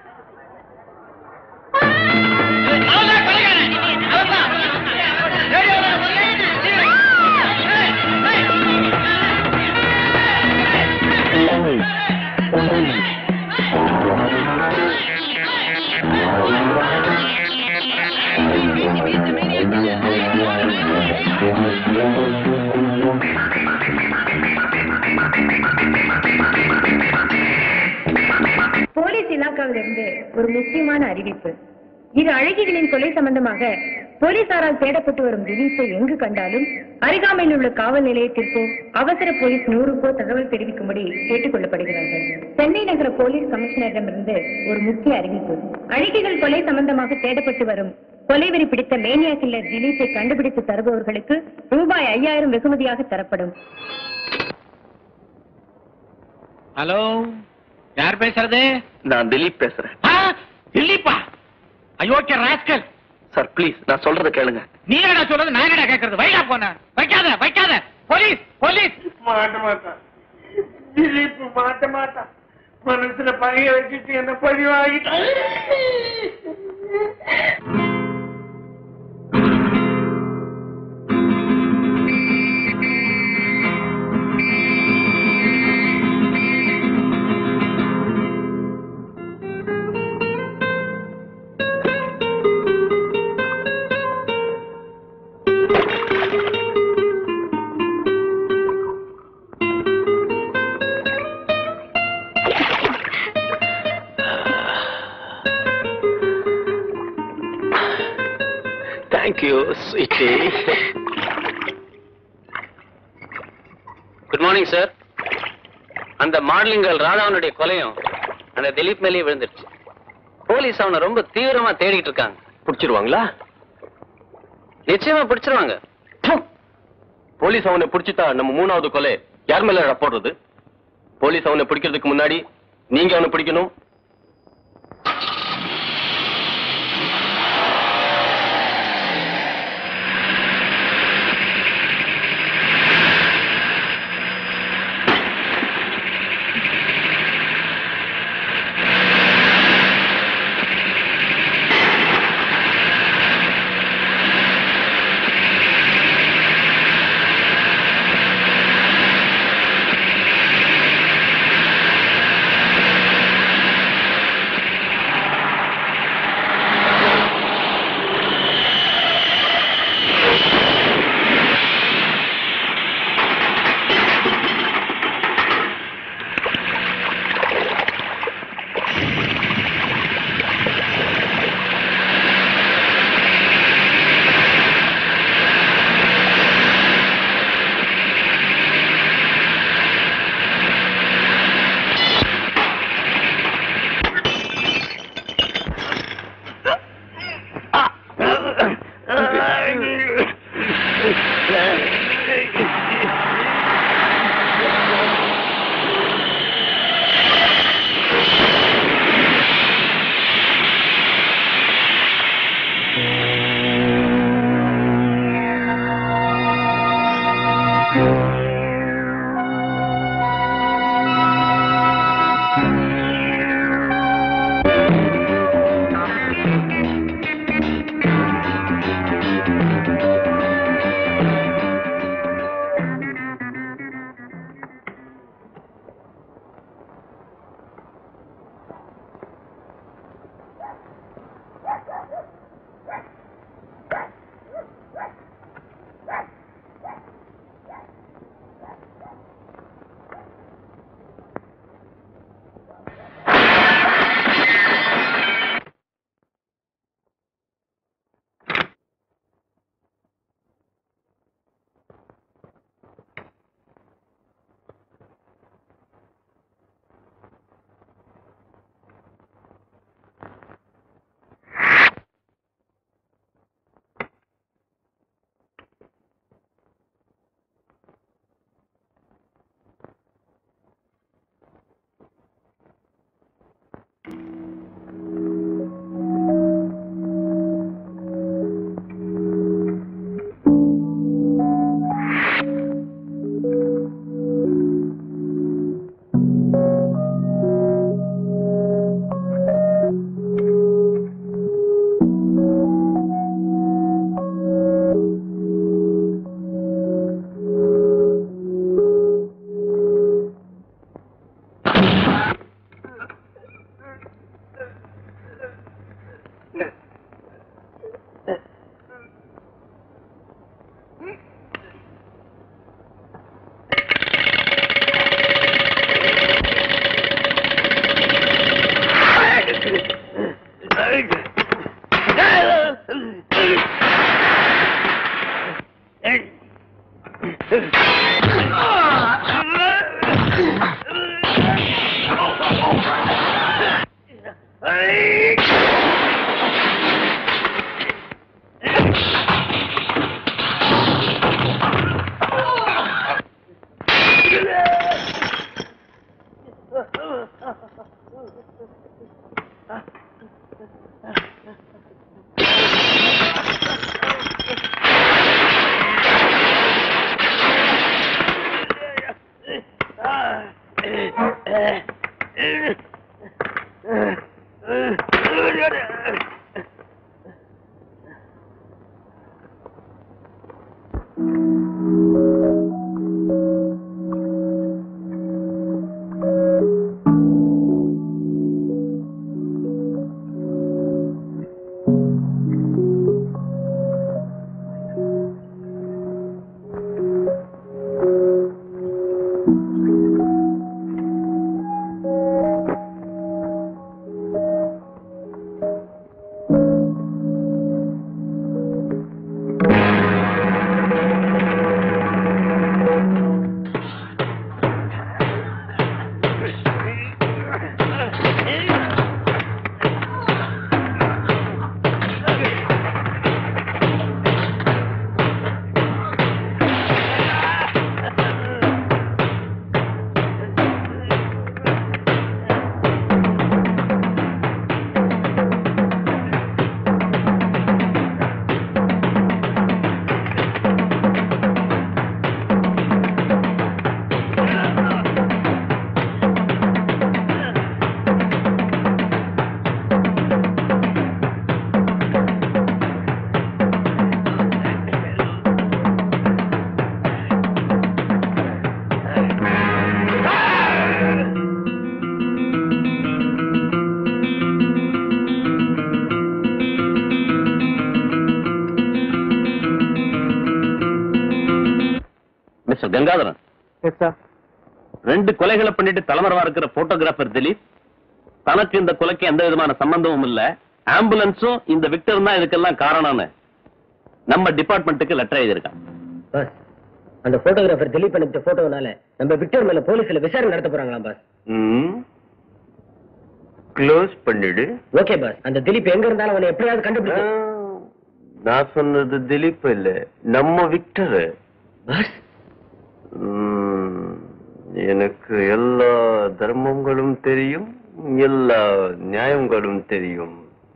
போலீஸ் இலாக்காவிலிருந்து ஒரு முக்கியமான அறிவிப்பு இரு அழகிகளின் கொலை சம்பந்தமாக போலீசாரால் தேடப்பட்டு வரும் திலீப்பை எங்கு கண்டாலும் அருகாமையில் உள்ள காவல் நிலையத்திற்கோ அவசர போலீஸ் நூறுக்கோ தகவல் தெரிவிக்கும்படி கேட்டுக் கொள்ளப்படுகிறார்கள் சென்னை நகர போலீஸ் கமிஷனரிடமிருந்து ஒரு முக்கிய அறிவிப்பு அழகிகள் கொலை சம்பந்தமாக தேடப்பட்டு வரும் கொலைவெறி பிடித்த மேனியா கில்லர் திலீப்பை கண்டுபிடித்து தருபவர்களுக்கு ரூபாய் ஐயாயிரம் வெகுமதியாக தரப்படும் ஹலோ யார் பேசுறது நான் திலீப் பேசுறேன் திலீப்பா அயோக்கிய ராஸ்கல் சார் ப்ளீஸ் நான் சொல்றத கேளுங்க நீ என்னடா சொல்றது நான் என்னடா கேக்குறது வைடா போன வைக்காத வைக்காத போலீஸ் போலீஸ் மாட்ட மாட்டான் திலீப் மாட்ட மாட்டான் மனசுல பகைய வச்சுட்டு என்ன பழி வாங்கிட்டான் thank you sweetie good morning sir அந்த மாடலிங் கேர்ள் ராதாவனுடைய கொலையும் அந்த திலீப் மேலேயே விழுந்துருச்சு போலீஸ் அவனை ரொம்ப தீவிரமா தேடிட்டு இருக்காங்க பிடிச்சிருவாங்களா நிச்சயமா பிடிச்சிருவாங்க போலீஸ் அவனை பிடிச்சிட்டா நம்ம மூணாவது கொலை யார் மேல போடுறது போலீஸ் அவனை பிடிக்கிறதுக்கு முன்னாடி நீங்க அவனை பிடிக்கணும் ah mister Gangadharan yes sir ரெண்டு கொலைகளை பண்ணிட்டு தலைமறைவா இருக்கிற போட்டோகிராஃபர் திலீப் தனக்கு இந்த கொலைக்கு எந்த விதமான சம்பந்தமும் இல்ல ஆம்புலன்ஸும் இந்த விக்டர் தான் இதுக்கெல்லாம் காரணம்னு நம்ம டிபார்ட்மெண்ட்டுக்கு லெட்டர் எழுதியிருக்கான் பாஸ் அந்த போட்டோகிராஃபர் திலீப் அனுப்பிச்ச போட்டோனால நம்ம விக்டர் மேல போலீஸ்ல விசாரணை நடத்த போறாங்களாம் பாஸ் க்ளோஸ் பண்ணிடு ஓகே பாஸ் அந்த திலீப் எங்க இருந்தாலும் அவனை எப்படியாவது கண்டுபிடிச்சு நான் சொன்னது திலீப் இல்ல நம்ம விக்டர் பாஸ் எனக்கு எல்லா தர்மங்களும் தெரியும் எல்லா நியாயங்களும் தெரியும்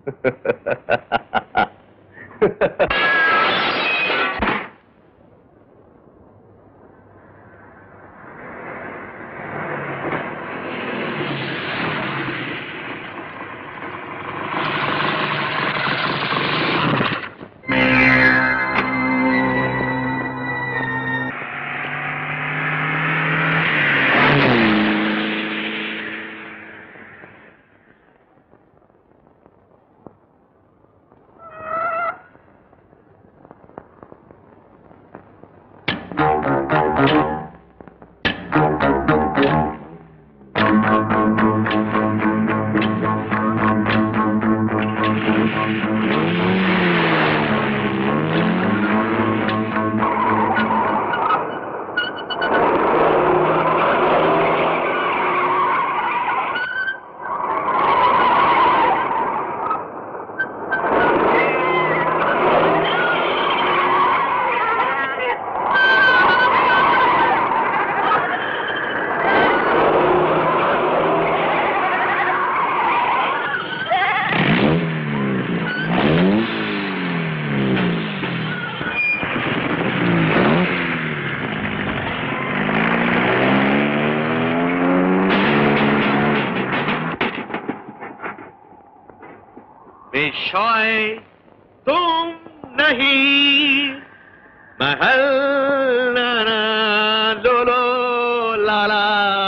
बेशाय तुम नहीं महल नाना लो लो लाला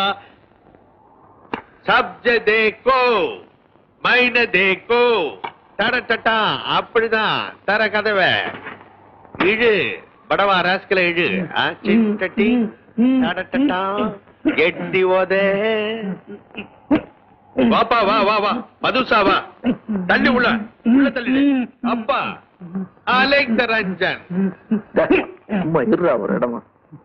சப்ஜ தேக்கோ மைன தேக்கோ தட டட்டா அப்படிதான் தர கதவை இழு படவா ராஸ்கல இழு ஆ, சிட்டட்டி தட டட்டா கெட்டி ஓதே வாப்பா வா வா வா மதுசா வா தள்ளி உள்ள உள்ள தள்ளி அப்பா அலைக் ரஞ்சன் சும்மா இருறா ஒரு இடமா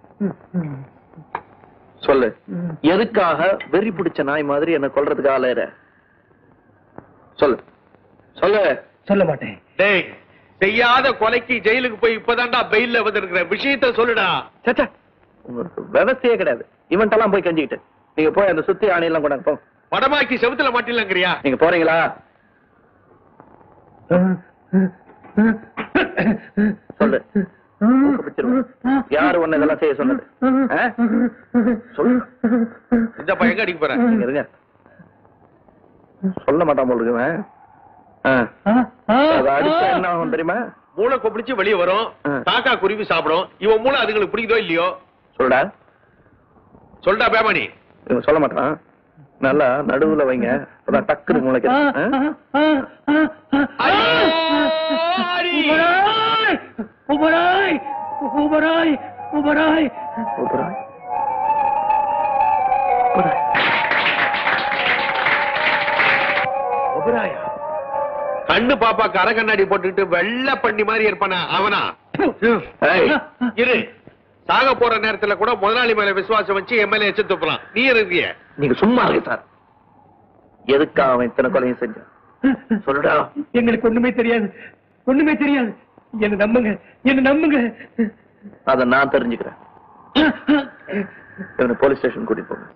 சொல்லு எதுக்காக வெறி பிடிச்ச நாய் மாதிரி என்ன கொல்றதுக்கு ஆளையற சொல்லு சொல்லு சொல்ல மாட்டேன் டேய் செய்யாத கொலைக்கு ஜெயிலுக்கு போய் இப்பதான்டா பெயில்ல வந்திருக்கிற விஷயத்த சொல்லுடா சச்சா உங்களுக்கு விவசாயே கிடையாது இவன்ட்டெல்லாம் போய் கஞ்சிக்கிட்டு நீங்க போய் அந்த சுத்தி ஆணையெல்லாம் கொண்டாங்க போ படமாக்கி செவுத்துல மாட்டிலங்கிறியா நீங்க போறீங்களா சொல்லு மூக்க பிச்சிருவேன். யாரு உன்னை இதெல்லாம் செய்ய சொன்னது ஆ? சொல்லு இந்த பையன் அடிக்க போற நீங்க இருங்க சொல்ல மாட்டான் போல இருக்கு இவன். ஆ. அதை அடிச்சா என்ன ஆகும் தெரியுமா மூளை கொப்பிடிச்சு வெளியே வரும் ஆ. காக்கா குருவி சாப்பிடும் இவன் மூளை அதுங்களுக்கு பிடிக்குதோ இல்லையோ சொல்டா சொல்டா பேமணி இவன் சொல்ல மாட்டான் நல்லா நடுவுல வைங்க அதான் டக்குனு முளைக்கிறேன் உபராய் உபராய் உபராய் கண்ணு பாப்பா கர கண்ணாடி போட்டுக்கிட்டு வெள்ளை பண்ணி மாதிரி இருப்பானா அவனா ஏய், இரு சாக போற நேரத்துல கூட முதலாளி மேல விசுவாசம் வச்சு எம்எல்ஏ எச்சு துப்புறான் நீ இருக்கிய நீங்க சும்மா இருங்க சார் எதுக்கா அவன் இத்தனை கொலையும் செஞ்சான் சொல்லுடா எங்களுக்கு ஒண்ணுமே தெரியாது ஒண்ணுமே தெரியாது என்ன நம்புங்க என்ன நம்புங்க அத நான் தெரிஞ்சுக்கிறேன் இவனை போலீஸ் ஸ்டேஷன் கூட்டிட்டு போங்க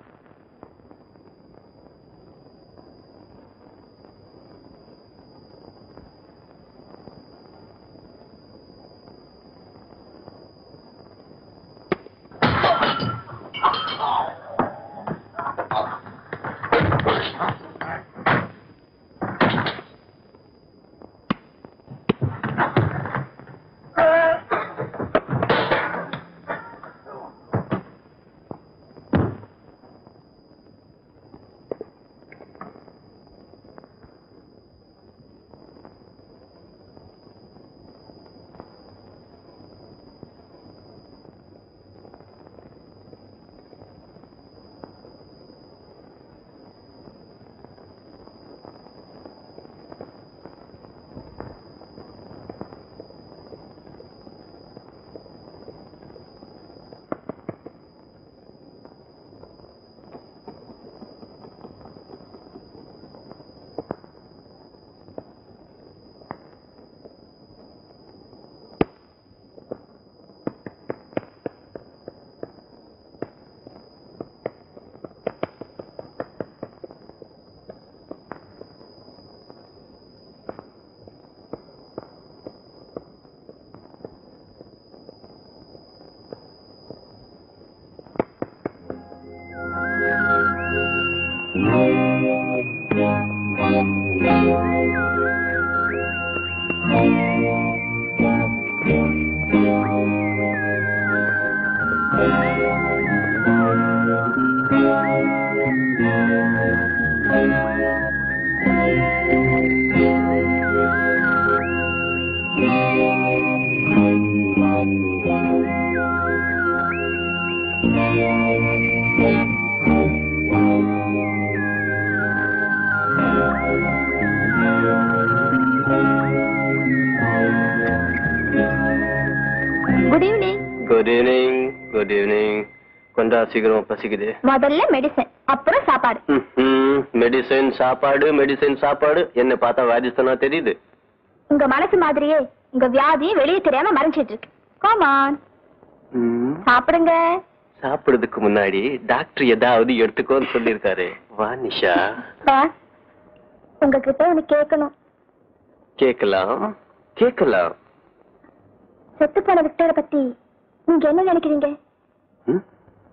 good evening good evening good evening கொஞ்சம் சீக்கிரம் பசிக்குது முதல்ல மெடிசன் அப்புறம் சாப்பாடு மெடிசன் சாப்பாடு மெடிசன் சாப்பாடு என்ன பார்த்தா வாதிஸ்தானா தெரியுது உங்க மனசு மாதிரியே உங்க வியாதியை வெளியே தெரியாம மறைஞ்சிட்டு இருக்கு கோமான் ம், சாப்பிடுங்க சாப்பிடுறதுக்கு முன்னாடி டாக்டர் ஏதாவது எடுத்துக்கோன்னு சொல்லியிருக்காரு வா நிஷா பாஸ் உங்ககிட்ட ஒண்ணு கேட்கணும் கேட்கலாம் கேட்கலாம் செத்து போன விக்டரை பத்தி நீங்க என்ன நினைக்கிறீங்க ம்?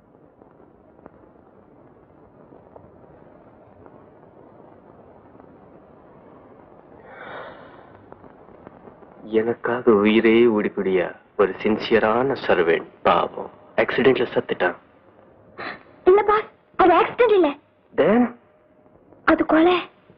எனக்காக உயிரே உடிப்பிடியா ஒரு சின்சியரான சர்வெண்ட் பாவம் ஆக்சிடென்ட்ல சத்துட்டான் இல்ல பாஸ் அது ஆக்சிடென்ட் இல்ல Then, அது கொலை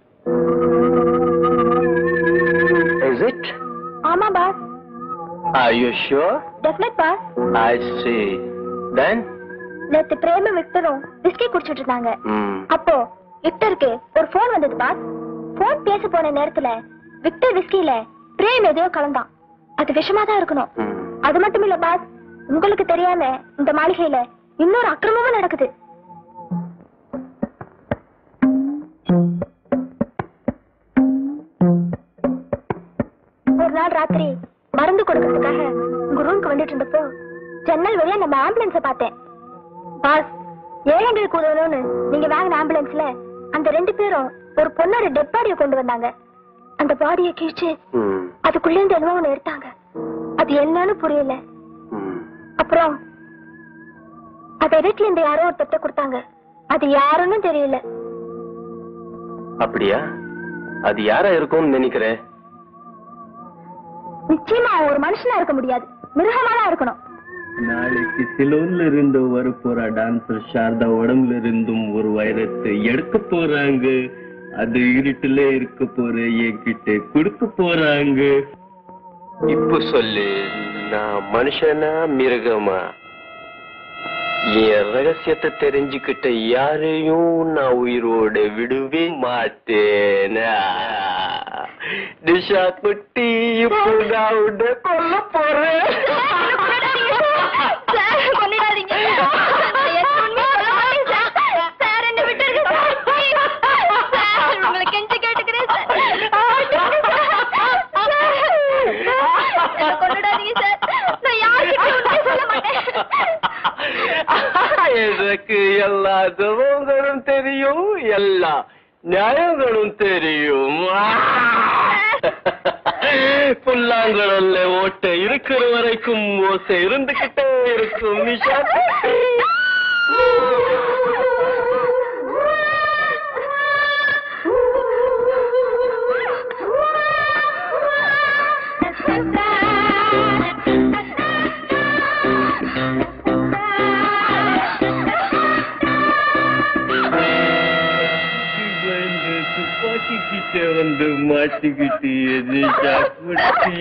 is it? ஆமா boss Are you sure? Definite boss I see. Then? நேத்து பிரேம விக்டரும் விஸ்கி குடிச்சிட்டு இருந்தாங்க ம், அப்போ விக்டருக்கு ஒரு போன் வந்தது பாஸ் போன் பேச போன நேரத்துல விக்டர் விஸ்கில பிரேம் எதையோ கலந்தான் அது விஷமா தான் இருக்கணும் ம். அது மட்டும் இல்ல பாஸ் உங்களுக்கு தெரியாம இந்த மாளிகையில இன்னொரு அக்கிரமமும் நடக்குது ஒரு நாள் ராத்திரி மருந்து கொடுக்கறதுக்காக உங்க ரூமுக்கு வந்துட்டு இருந்தப்போ ஜன்னல் வழியா நம்ம ஆம்புலன்ஸ பார்த்தேன் பாஸ் ஏழைங்களுக்கு உதவணும்னு நீங்க வாங்கின ஆம்புலன்ஸ்ல அந்த ரெண்டு பேரும் ஒரு பொண்ணோட டெட் பாடியை கொண்டு வந்தாங்க அந்த பாடியை கிழிச்சு ம், அதுக்குள்ள இருந்து என்னவோ ஒண்ணு எடுத்தாங்க அது என்னன்னு புரியல ம். அப்புறம் அதை வீட்டுல இருந்து யாரோ ஒருத்தட்ட கொடுத்தாங்க அது யாருன்னு தெரியல அப்படியா அது யாரா இருக்கும்னு நினைக்கிறேன் நிச்சயமா அவன் ஒரு மனுஷனா இருக்க முடியாது மிருகமா தான் இருக்கணும் நாளைக்கு சிலோன்ல இருந்து வர போற டான்சர் சாரதா உடம்புல இருந்தும் ஒரு வைரத்தை எடுக்க போறாங்க அது இருட்டுல இருக்க போற என்கிட்ட கொடுக்க போறாங்க இப்ப சொல்லு நான் மனுஷனா மிருகமா என் ரகசியத்தை தெரிஞ்சுக்கிட்ட யாரையும் நான் உயிரோட விடவே மாட்டேனா நிஷா குட்டி இப்போ நான் உன்னை கொல்ல போறேன் எனக்கு எல்லா தவங்களும் தெரியும் எல்லா நியாயங்களும் தெரியும் புல்லாங்குழல்ல ஓட்டை இருக்கிற வரைக்கும் ஓசை இருந்துகிட்டே இருக்கும் நிஷா வந்து துப்பாக்கி கிட்ட வந்து மாட்டிக்கிட்டு நிஷா குட்டி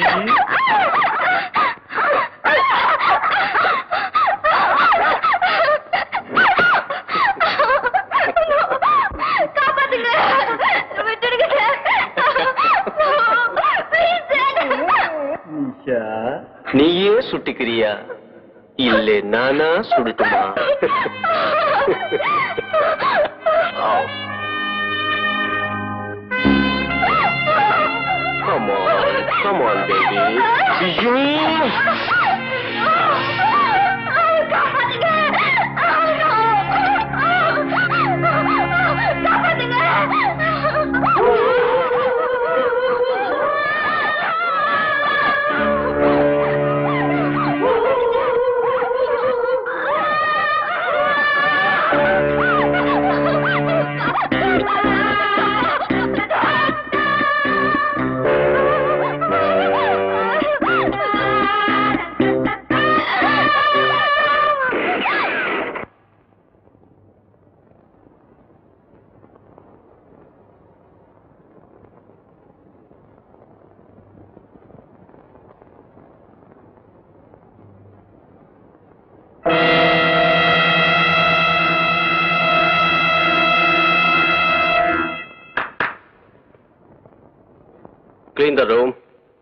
நிஷா நீயே சுட்டுக்கிறியா இல்ல நானா சுடட்டுமா Come on, come on, baby. ஐயோ! the room.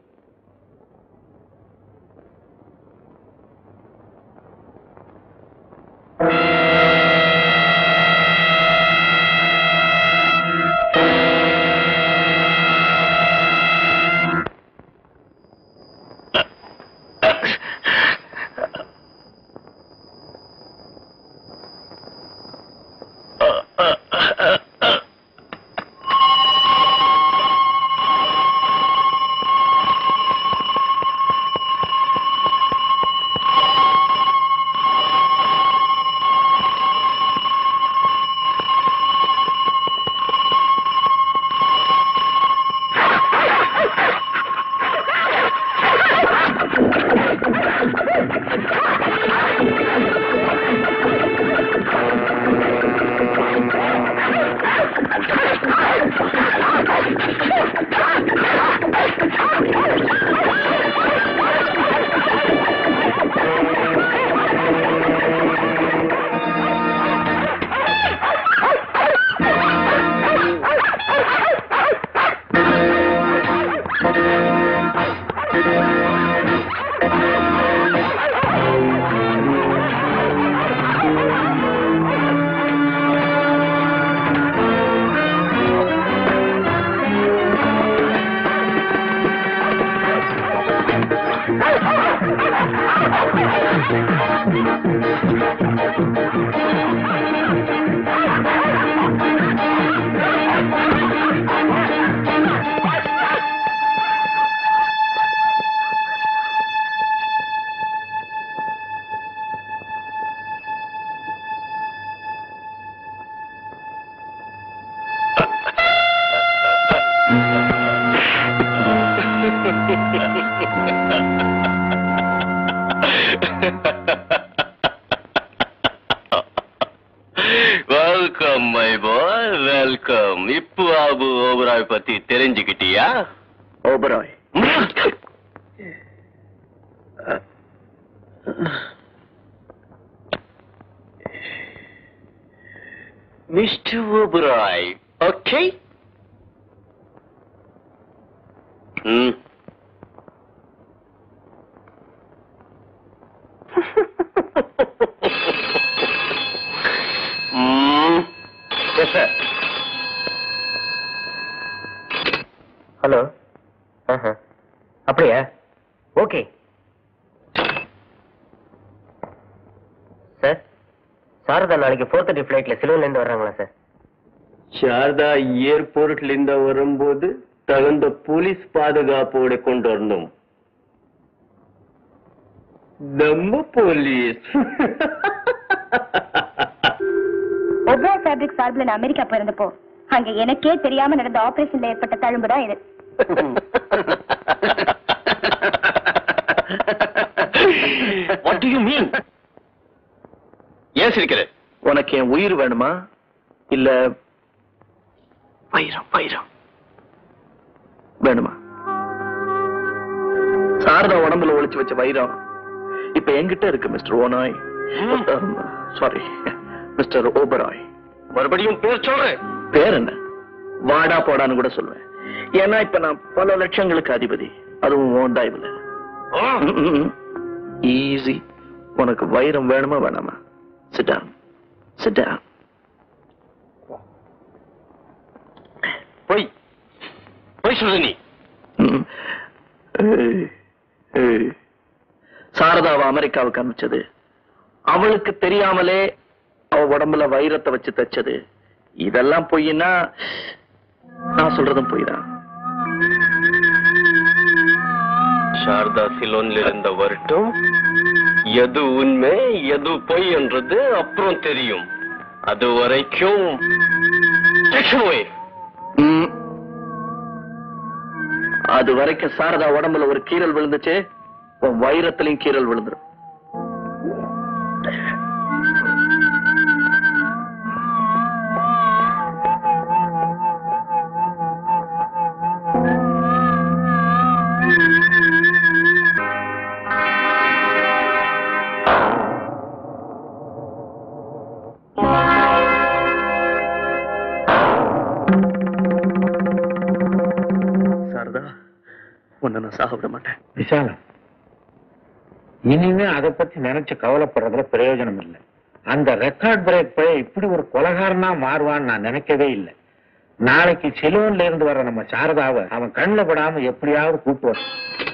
Welcome my boy welcome இப்போ அபு ஓபராய் பத்தி தெரிஞ்சுக்கிட்டியா Oberoi mister Oberoi okay hmm hmm yes sir hello அப்படியா ஓகே சார் சாரதா நாளைக்கு ஃபோர் தேர்ட்டி ஃப்ளைட்ல சிலுவைலேருந்து வர்றாங்களா சார் சாரதா ஏர்போர்ட்ல இருந்து வரும்போது தகுந்த போலீஸ் பாதுகாப்போட கொண்டு வரணும் நம்ம போலீஸ் ஒவ்வொரு ஃபேப்ரிக் சார்பில் நான் அமெரிக்கா போயிருந்தப்போ அங்க எனக்கே தெரியாம நடந்த ஆபரேஷன்ல ஏற்பட்ட தழும்பு தான் இது வாட் டு யூ மீன் ஏன் சிரிக்கிற உனக்கு என் உயிர் வேணுமா இல்ல வைரம் வைரம் வேணுமா சாரதா உடம்புல ஒளிச்சு வச்ச வைரம் இப்ப என்கிட்ட இருக்கு மிஸ்டர் ஓனாய் சாரி மிஸ்டர் ஓபராய் மறுபடியும் பேர் சொல்றேன் பேர் என்ன வாடா போடான்னு கூட சொல்லுவேன் ஏன்னா இப்ப நான் பல லட்சங்களுக்கு அதிபதி அதுவும் உன் தயவுல ஈஸி உனக்கு வைரம் வேணுமா வேணாமா சிட்டான் சிட்டான் போய் போய் சொல்லு நீ சாரதாவை அமெரிக்காவுக்கு அனுப்பிச்சது அவளுக்கு தெரியாமலே அவ உடம்புல வைரத்தை வச்சு தச்சது இதெல்லாம் பொய்னா நான் சொல்றதும் பொய் தான் சாரதா சிலோன்ல இருந்த வரட்டும் எது உண்மை எது பொய் என்றது அப்புறம் தெரியும் அது வரைக்கும் Take away. ம். அது வரைக்கும் சாரதா உடம்புல ஒரு கீறல் விழுந்துச்சு உன் வைரத்திலையும் கீறல் விழுந்துரும் சாரதா நான் சாக விட மாட்டேன் விசாலம் இனிமே அதை பத்தி நினைச்சு கவலைப்படுறதுல பிரயோஜனம் இல்லை அந்த ரெக்கார்ட் பிரேக் பையன் இப்படி ஒரு கொலகாரனா மாறுவான்னு நான் நினைக்கவே இல்லை நாளைக்கு செலூன்ல இருந்து வர நம்ம சாரதாவை அவன் கண்ணில் படாம எப்படியாவது கூட்டு வர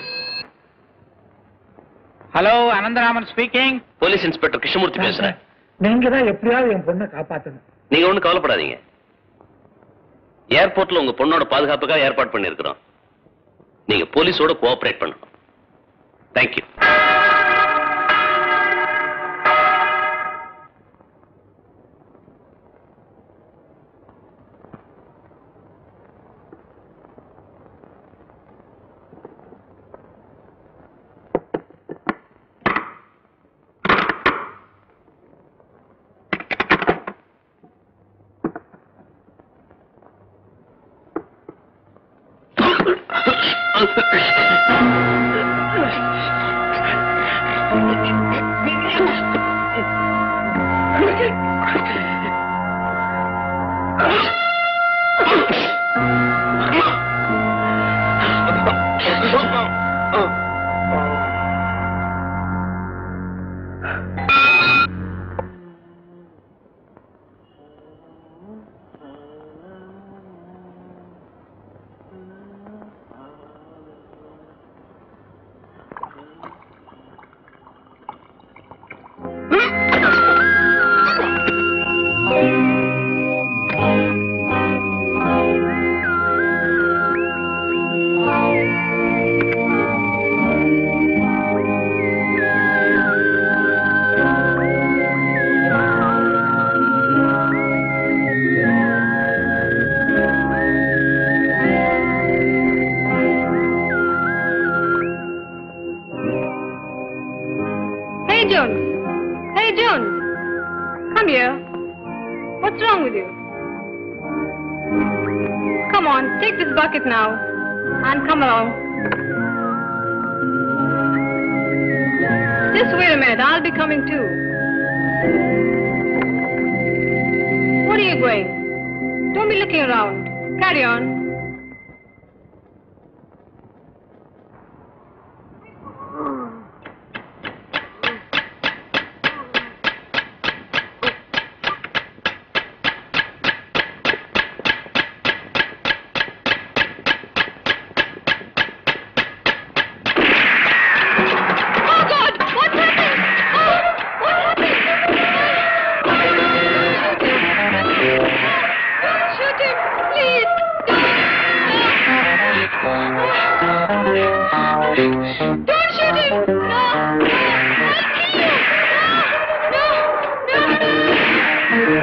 hello Anantharaman speaking police inspector Krishnamurthy பேசுறேன் நீங்க தான் எப்படியாவது என் பொண்ணை காப்பாத்தணும் நீங்க ஒண்ணும் கவலைப்படாதீங்க ஏர்போர்ட்ல உங்க பொண்ணோட பாதுகாப்புக்காக ஏற்பாடு பண்ணிருக்கிறோம் நீங்க போலீஸோட கோஆபரேட் பண்ணணும் thank you Hey, Jones. Hey, Jones. Come here. What's wrong with you? Come on, take this bucket now. And come along. Just wait a minute, I'll be coming too. What are you going? Don't be looking around. Carry on. Oh God! What's happened? Oh, what happened? Don't shoot him, please. Don't. Don't shoot him. No. No. I'll kill you. No. No.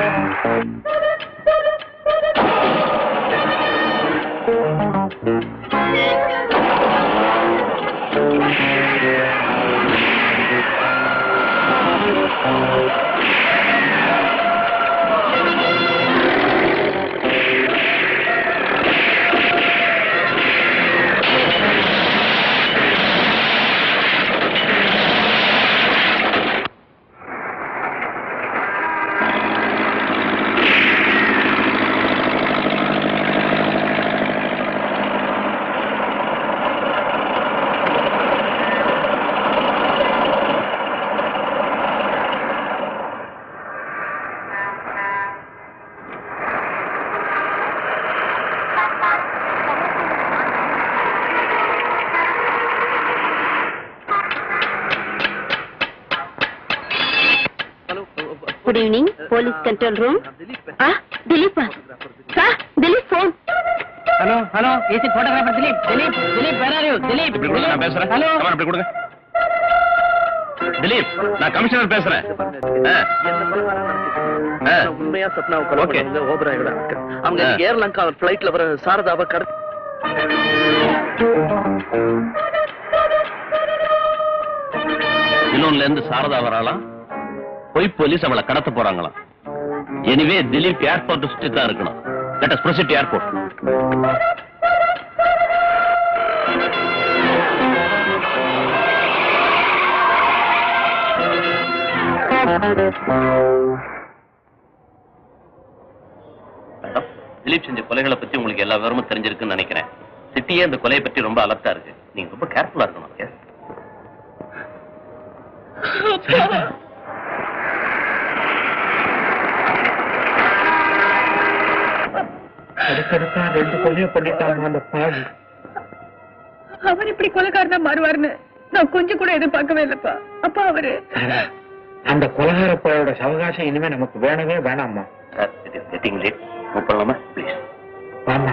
Good evening, police control room. Ah, Dilip. Sir, Dilip phone. Hello hello AC photographer Dilip Dilip Dilip வேற யூ திலீப் இப்படி கொடுங்க, நான் பேசுறேன் ஹலோ கமான், இப்படி கொடுங்க திலீப் நான் கமிஷனர் பேசுறேன் ஆ. ஆ. உண்மையா சப்னாவை கொலை Okay. பண்ணவங்க ஓபராயோட ஆட்கள். அவங்க ஆ. இன்னைக்கு ஏர்லங்கா பிளைட்ல வர சாரதாவை கரு இன்னொன்னுல இருந்து சாரதா வராலாம் போய் போலீஸ் அவளை கடத்த போறாங்களாம் எனிவே திலீப் ஏர்போர்ட் சுற்றி தான் இருக்கணும் let us proceed airport madam Dilip செஞ்ச கொலைகளை பத்தி உங்களுக்கு எல்லா விவரமும் தெரிஞ்சிருக்குன்னு நினைக்கிறேன் சிட்டியே இந்த கொலையை பற்றி ரொம்ப அலர்ட்டா இருக்கு நீங்க ரொம்ப கேர்ஃபுல்லா இருக்கணும் yes? அடுத்தடுத்தா ரெண்டு கொலையை பண்ணிட்டாங்க அந்த பாவி அவர் இப்படி கொலைக்காரனா மாறுவாருன்னு நான் கொஞ்சம் கூட எதிர்பார்க்கவே இல்லப்பா அப்பா அவரு சாரா, அந்த கொலகார பையோட சவகாசம் இனிமே நமக்கு வேணவே வேணாம்மா sir it is getting late move பண்ணலாமா ப்ளீஸ் வாமா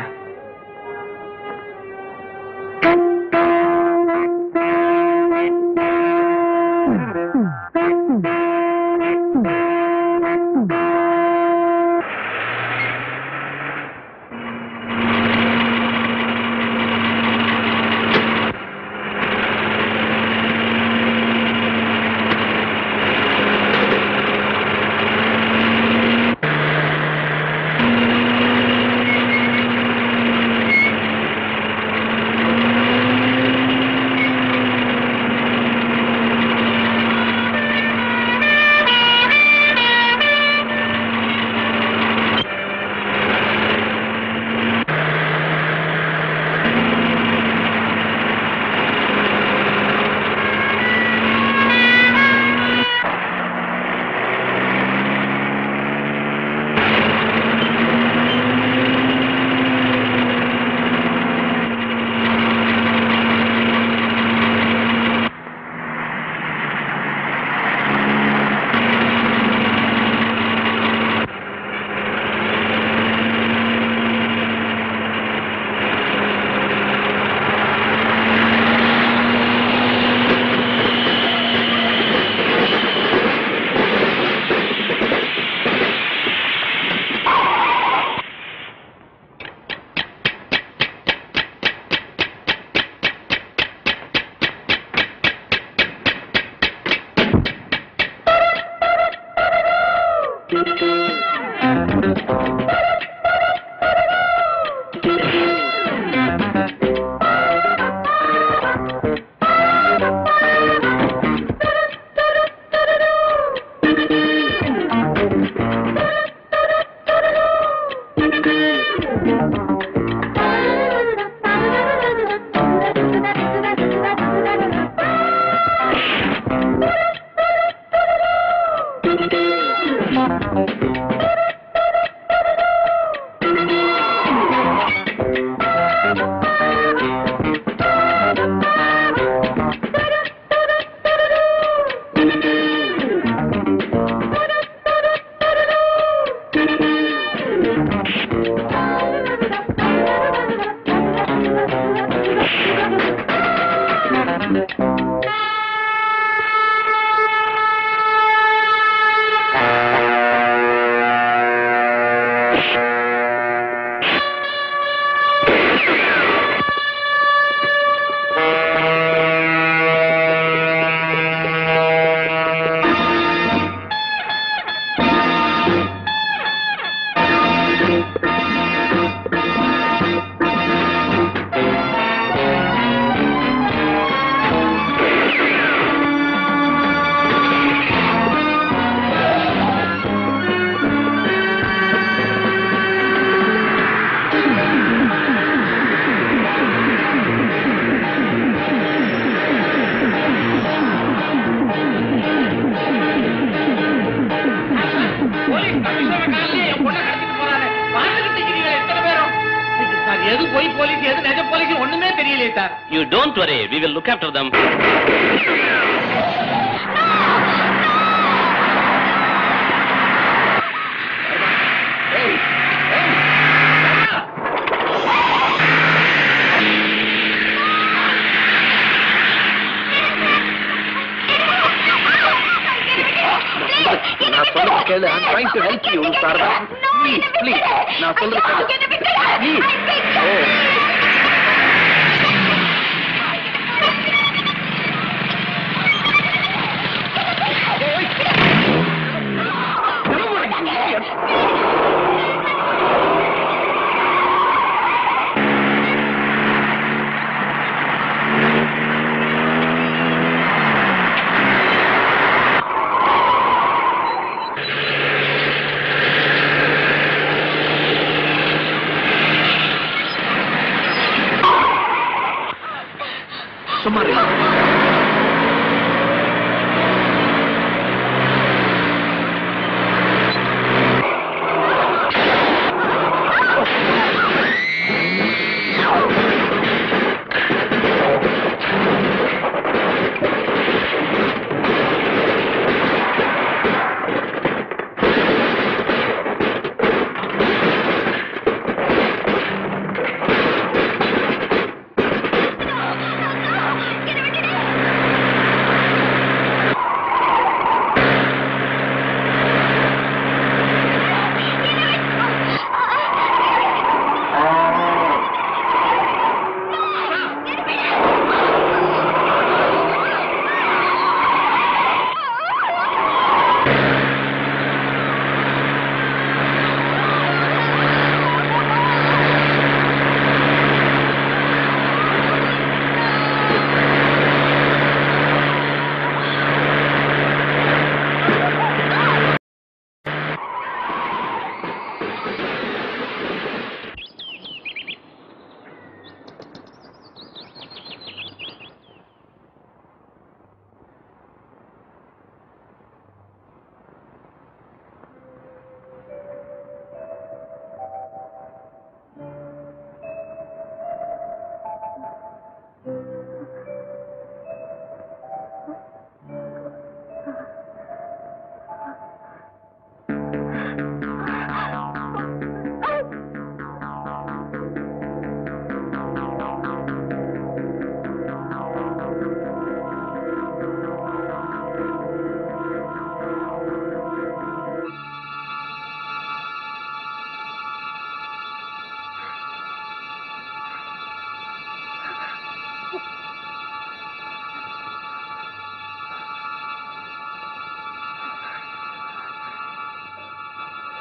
போலீஸ் கமிஷனர் காலையில என் பொண்ணை கடத்திட்டு போறாரு பார்த்துக்கிட்டு இருக்கீங்களே எத்தனை பேரும் சார் எது போய் போலீஸ் எது நிஜ போலீஸ் ஒண்ணுமே தெரியலையே sir you don't worry we will look after them நான் சொல்றது கேளு I'm trying to help you Sharada please please நான் சொல்றது கேளு please oh Thank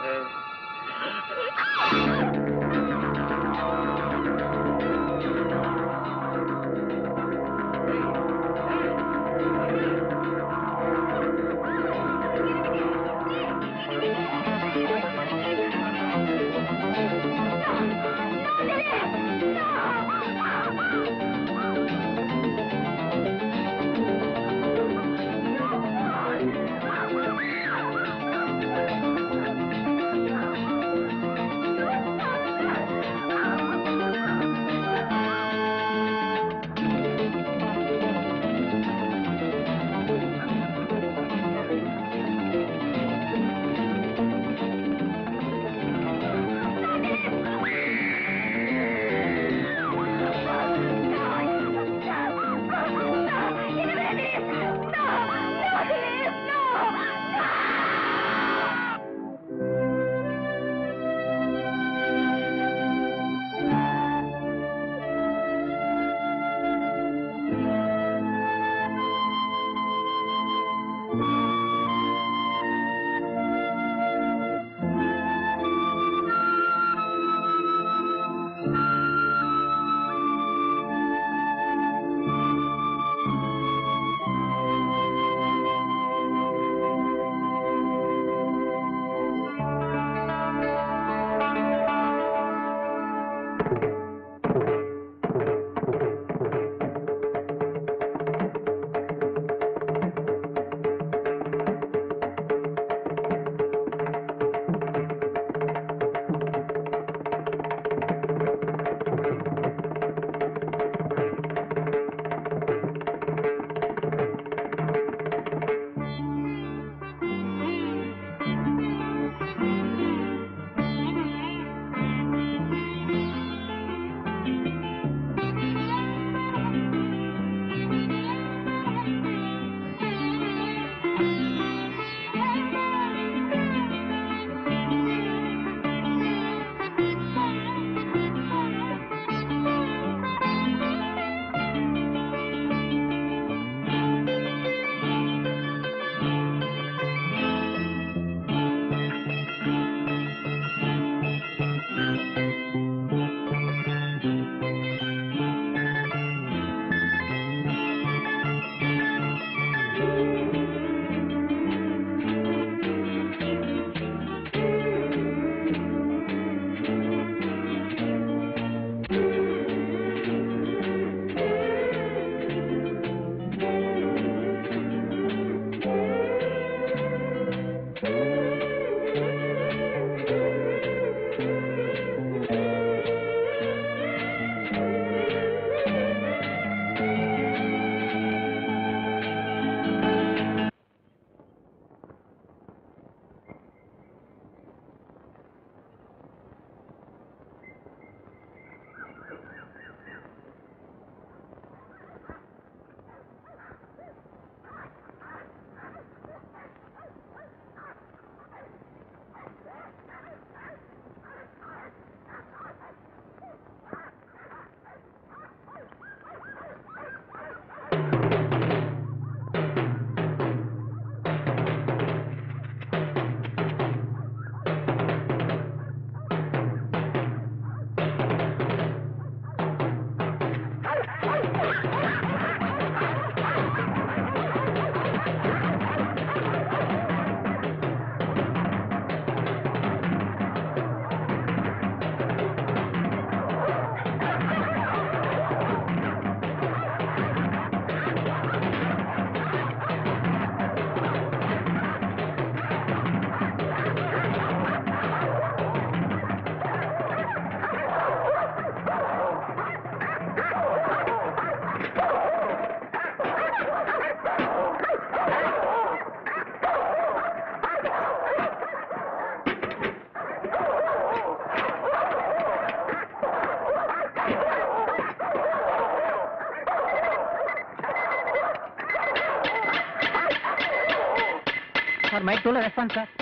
sir mike டூல ரெஸ்பான்ஸ் சார்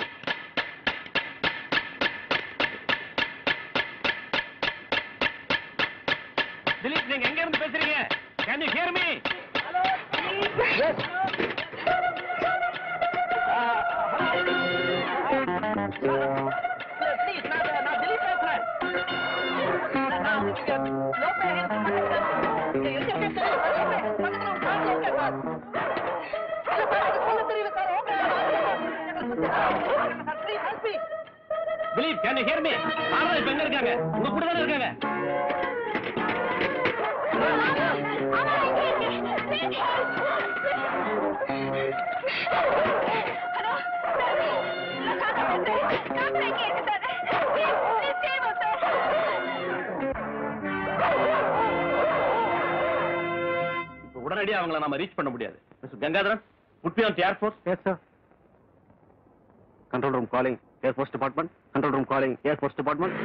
திலீப் நீங்க எங்க இருந்து பேசுறீங்க can you hear me believe can you hear me Sharada இப்ப எங்க இருக்காங்க உங்க கூட தானே இருக்காங்க இப்ப உடனடியா அவங்கள நாம ரீச் பண்ண முடியாது mister Gangadharan put me on air force yes sir control room calling air force department control room calling air force department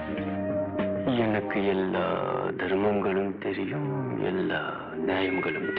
எனக்கு எல்லா தர்மங்களும் தெரியும் எல்லா நியாயங்களும்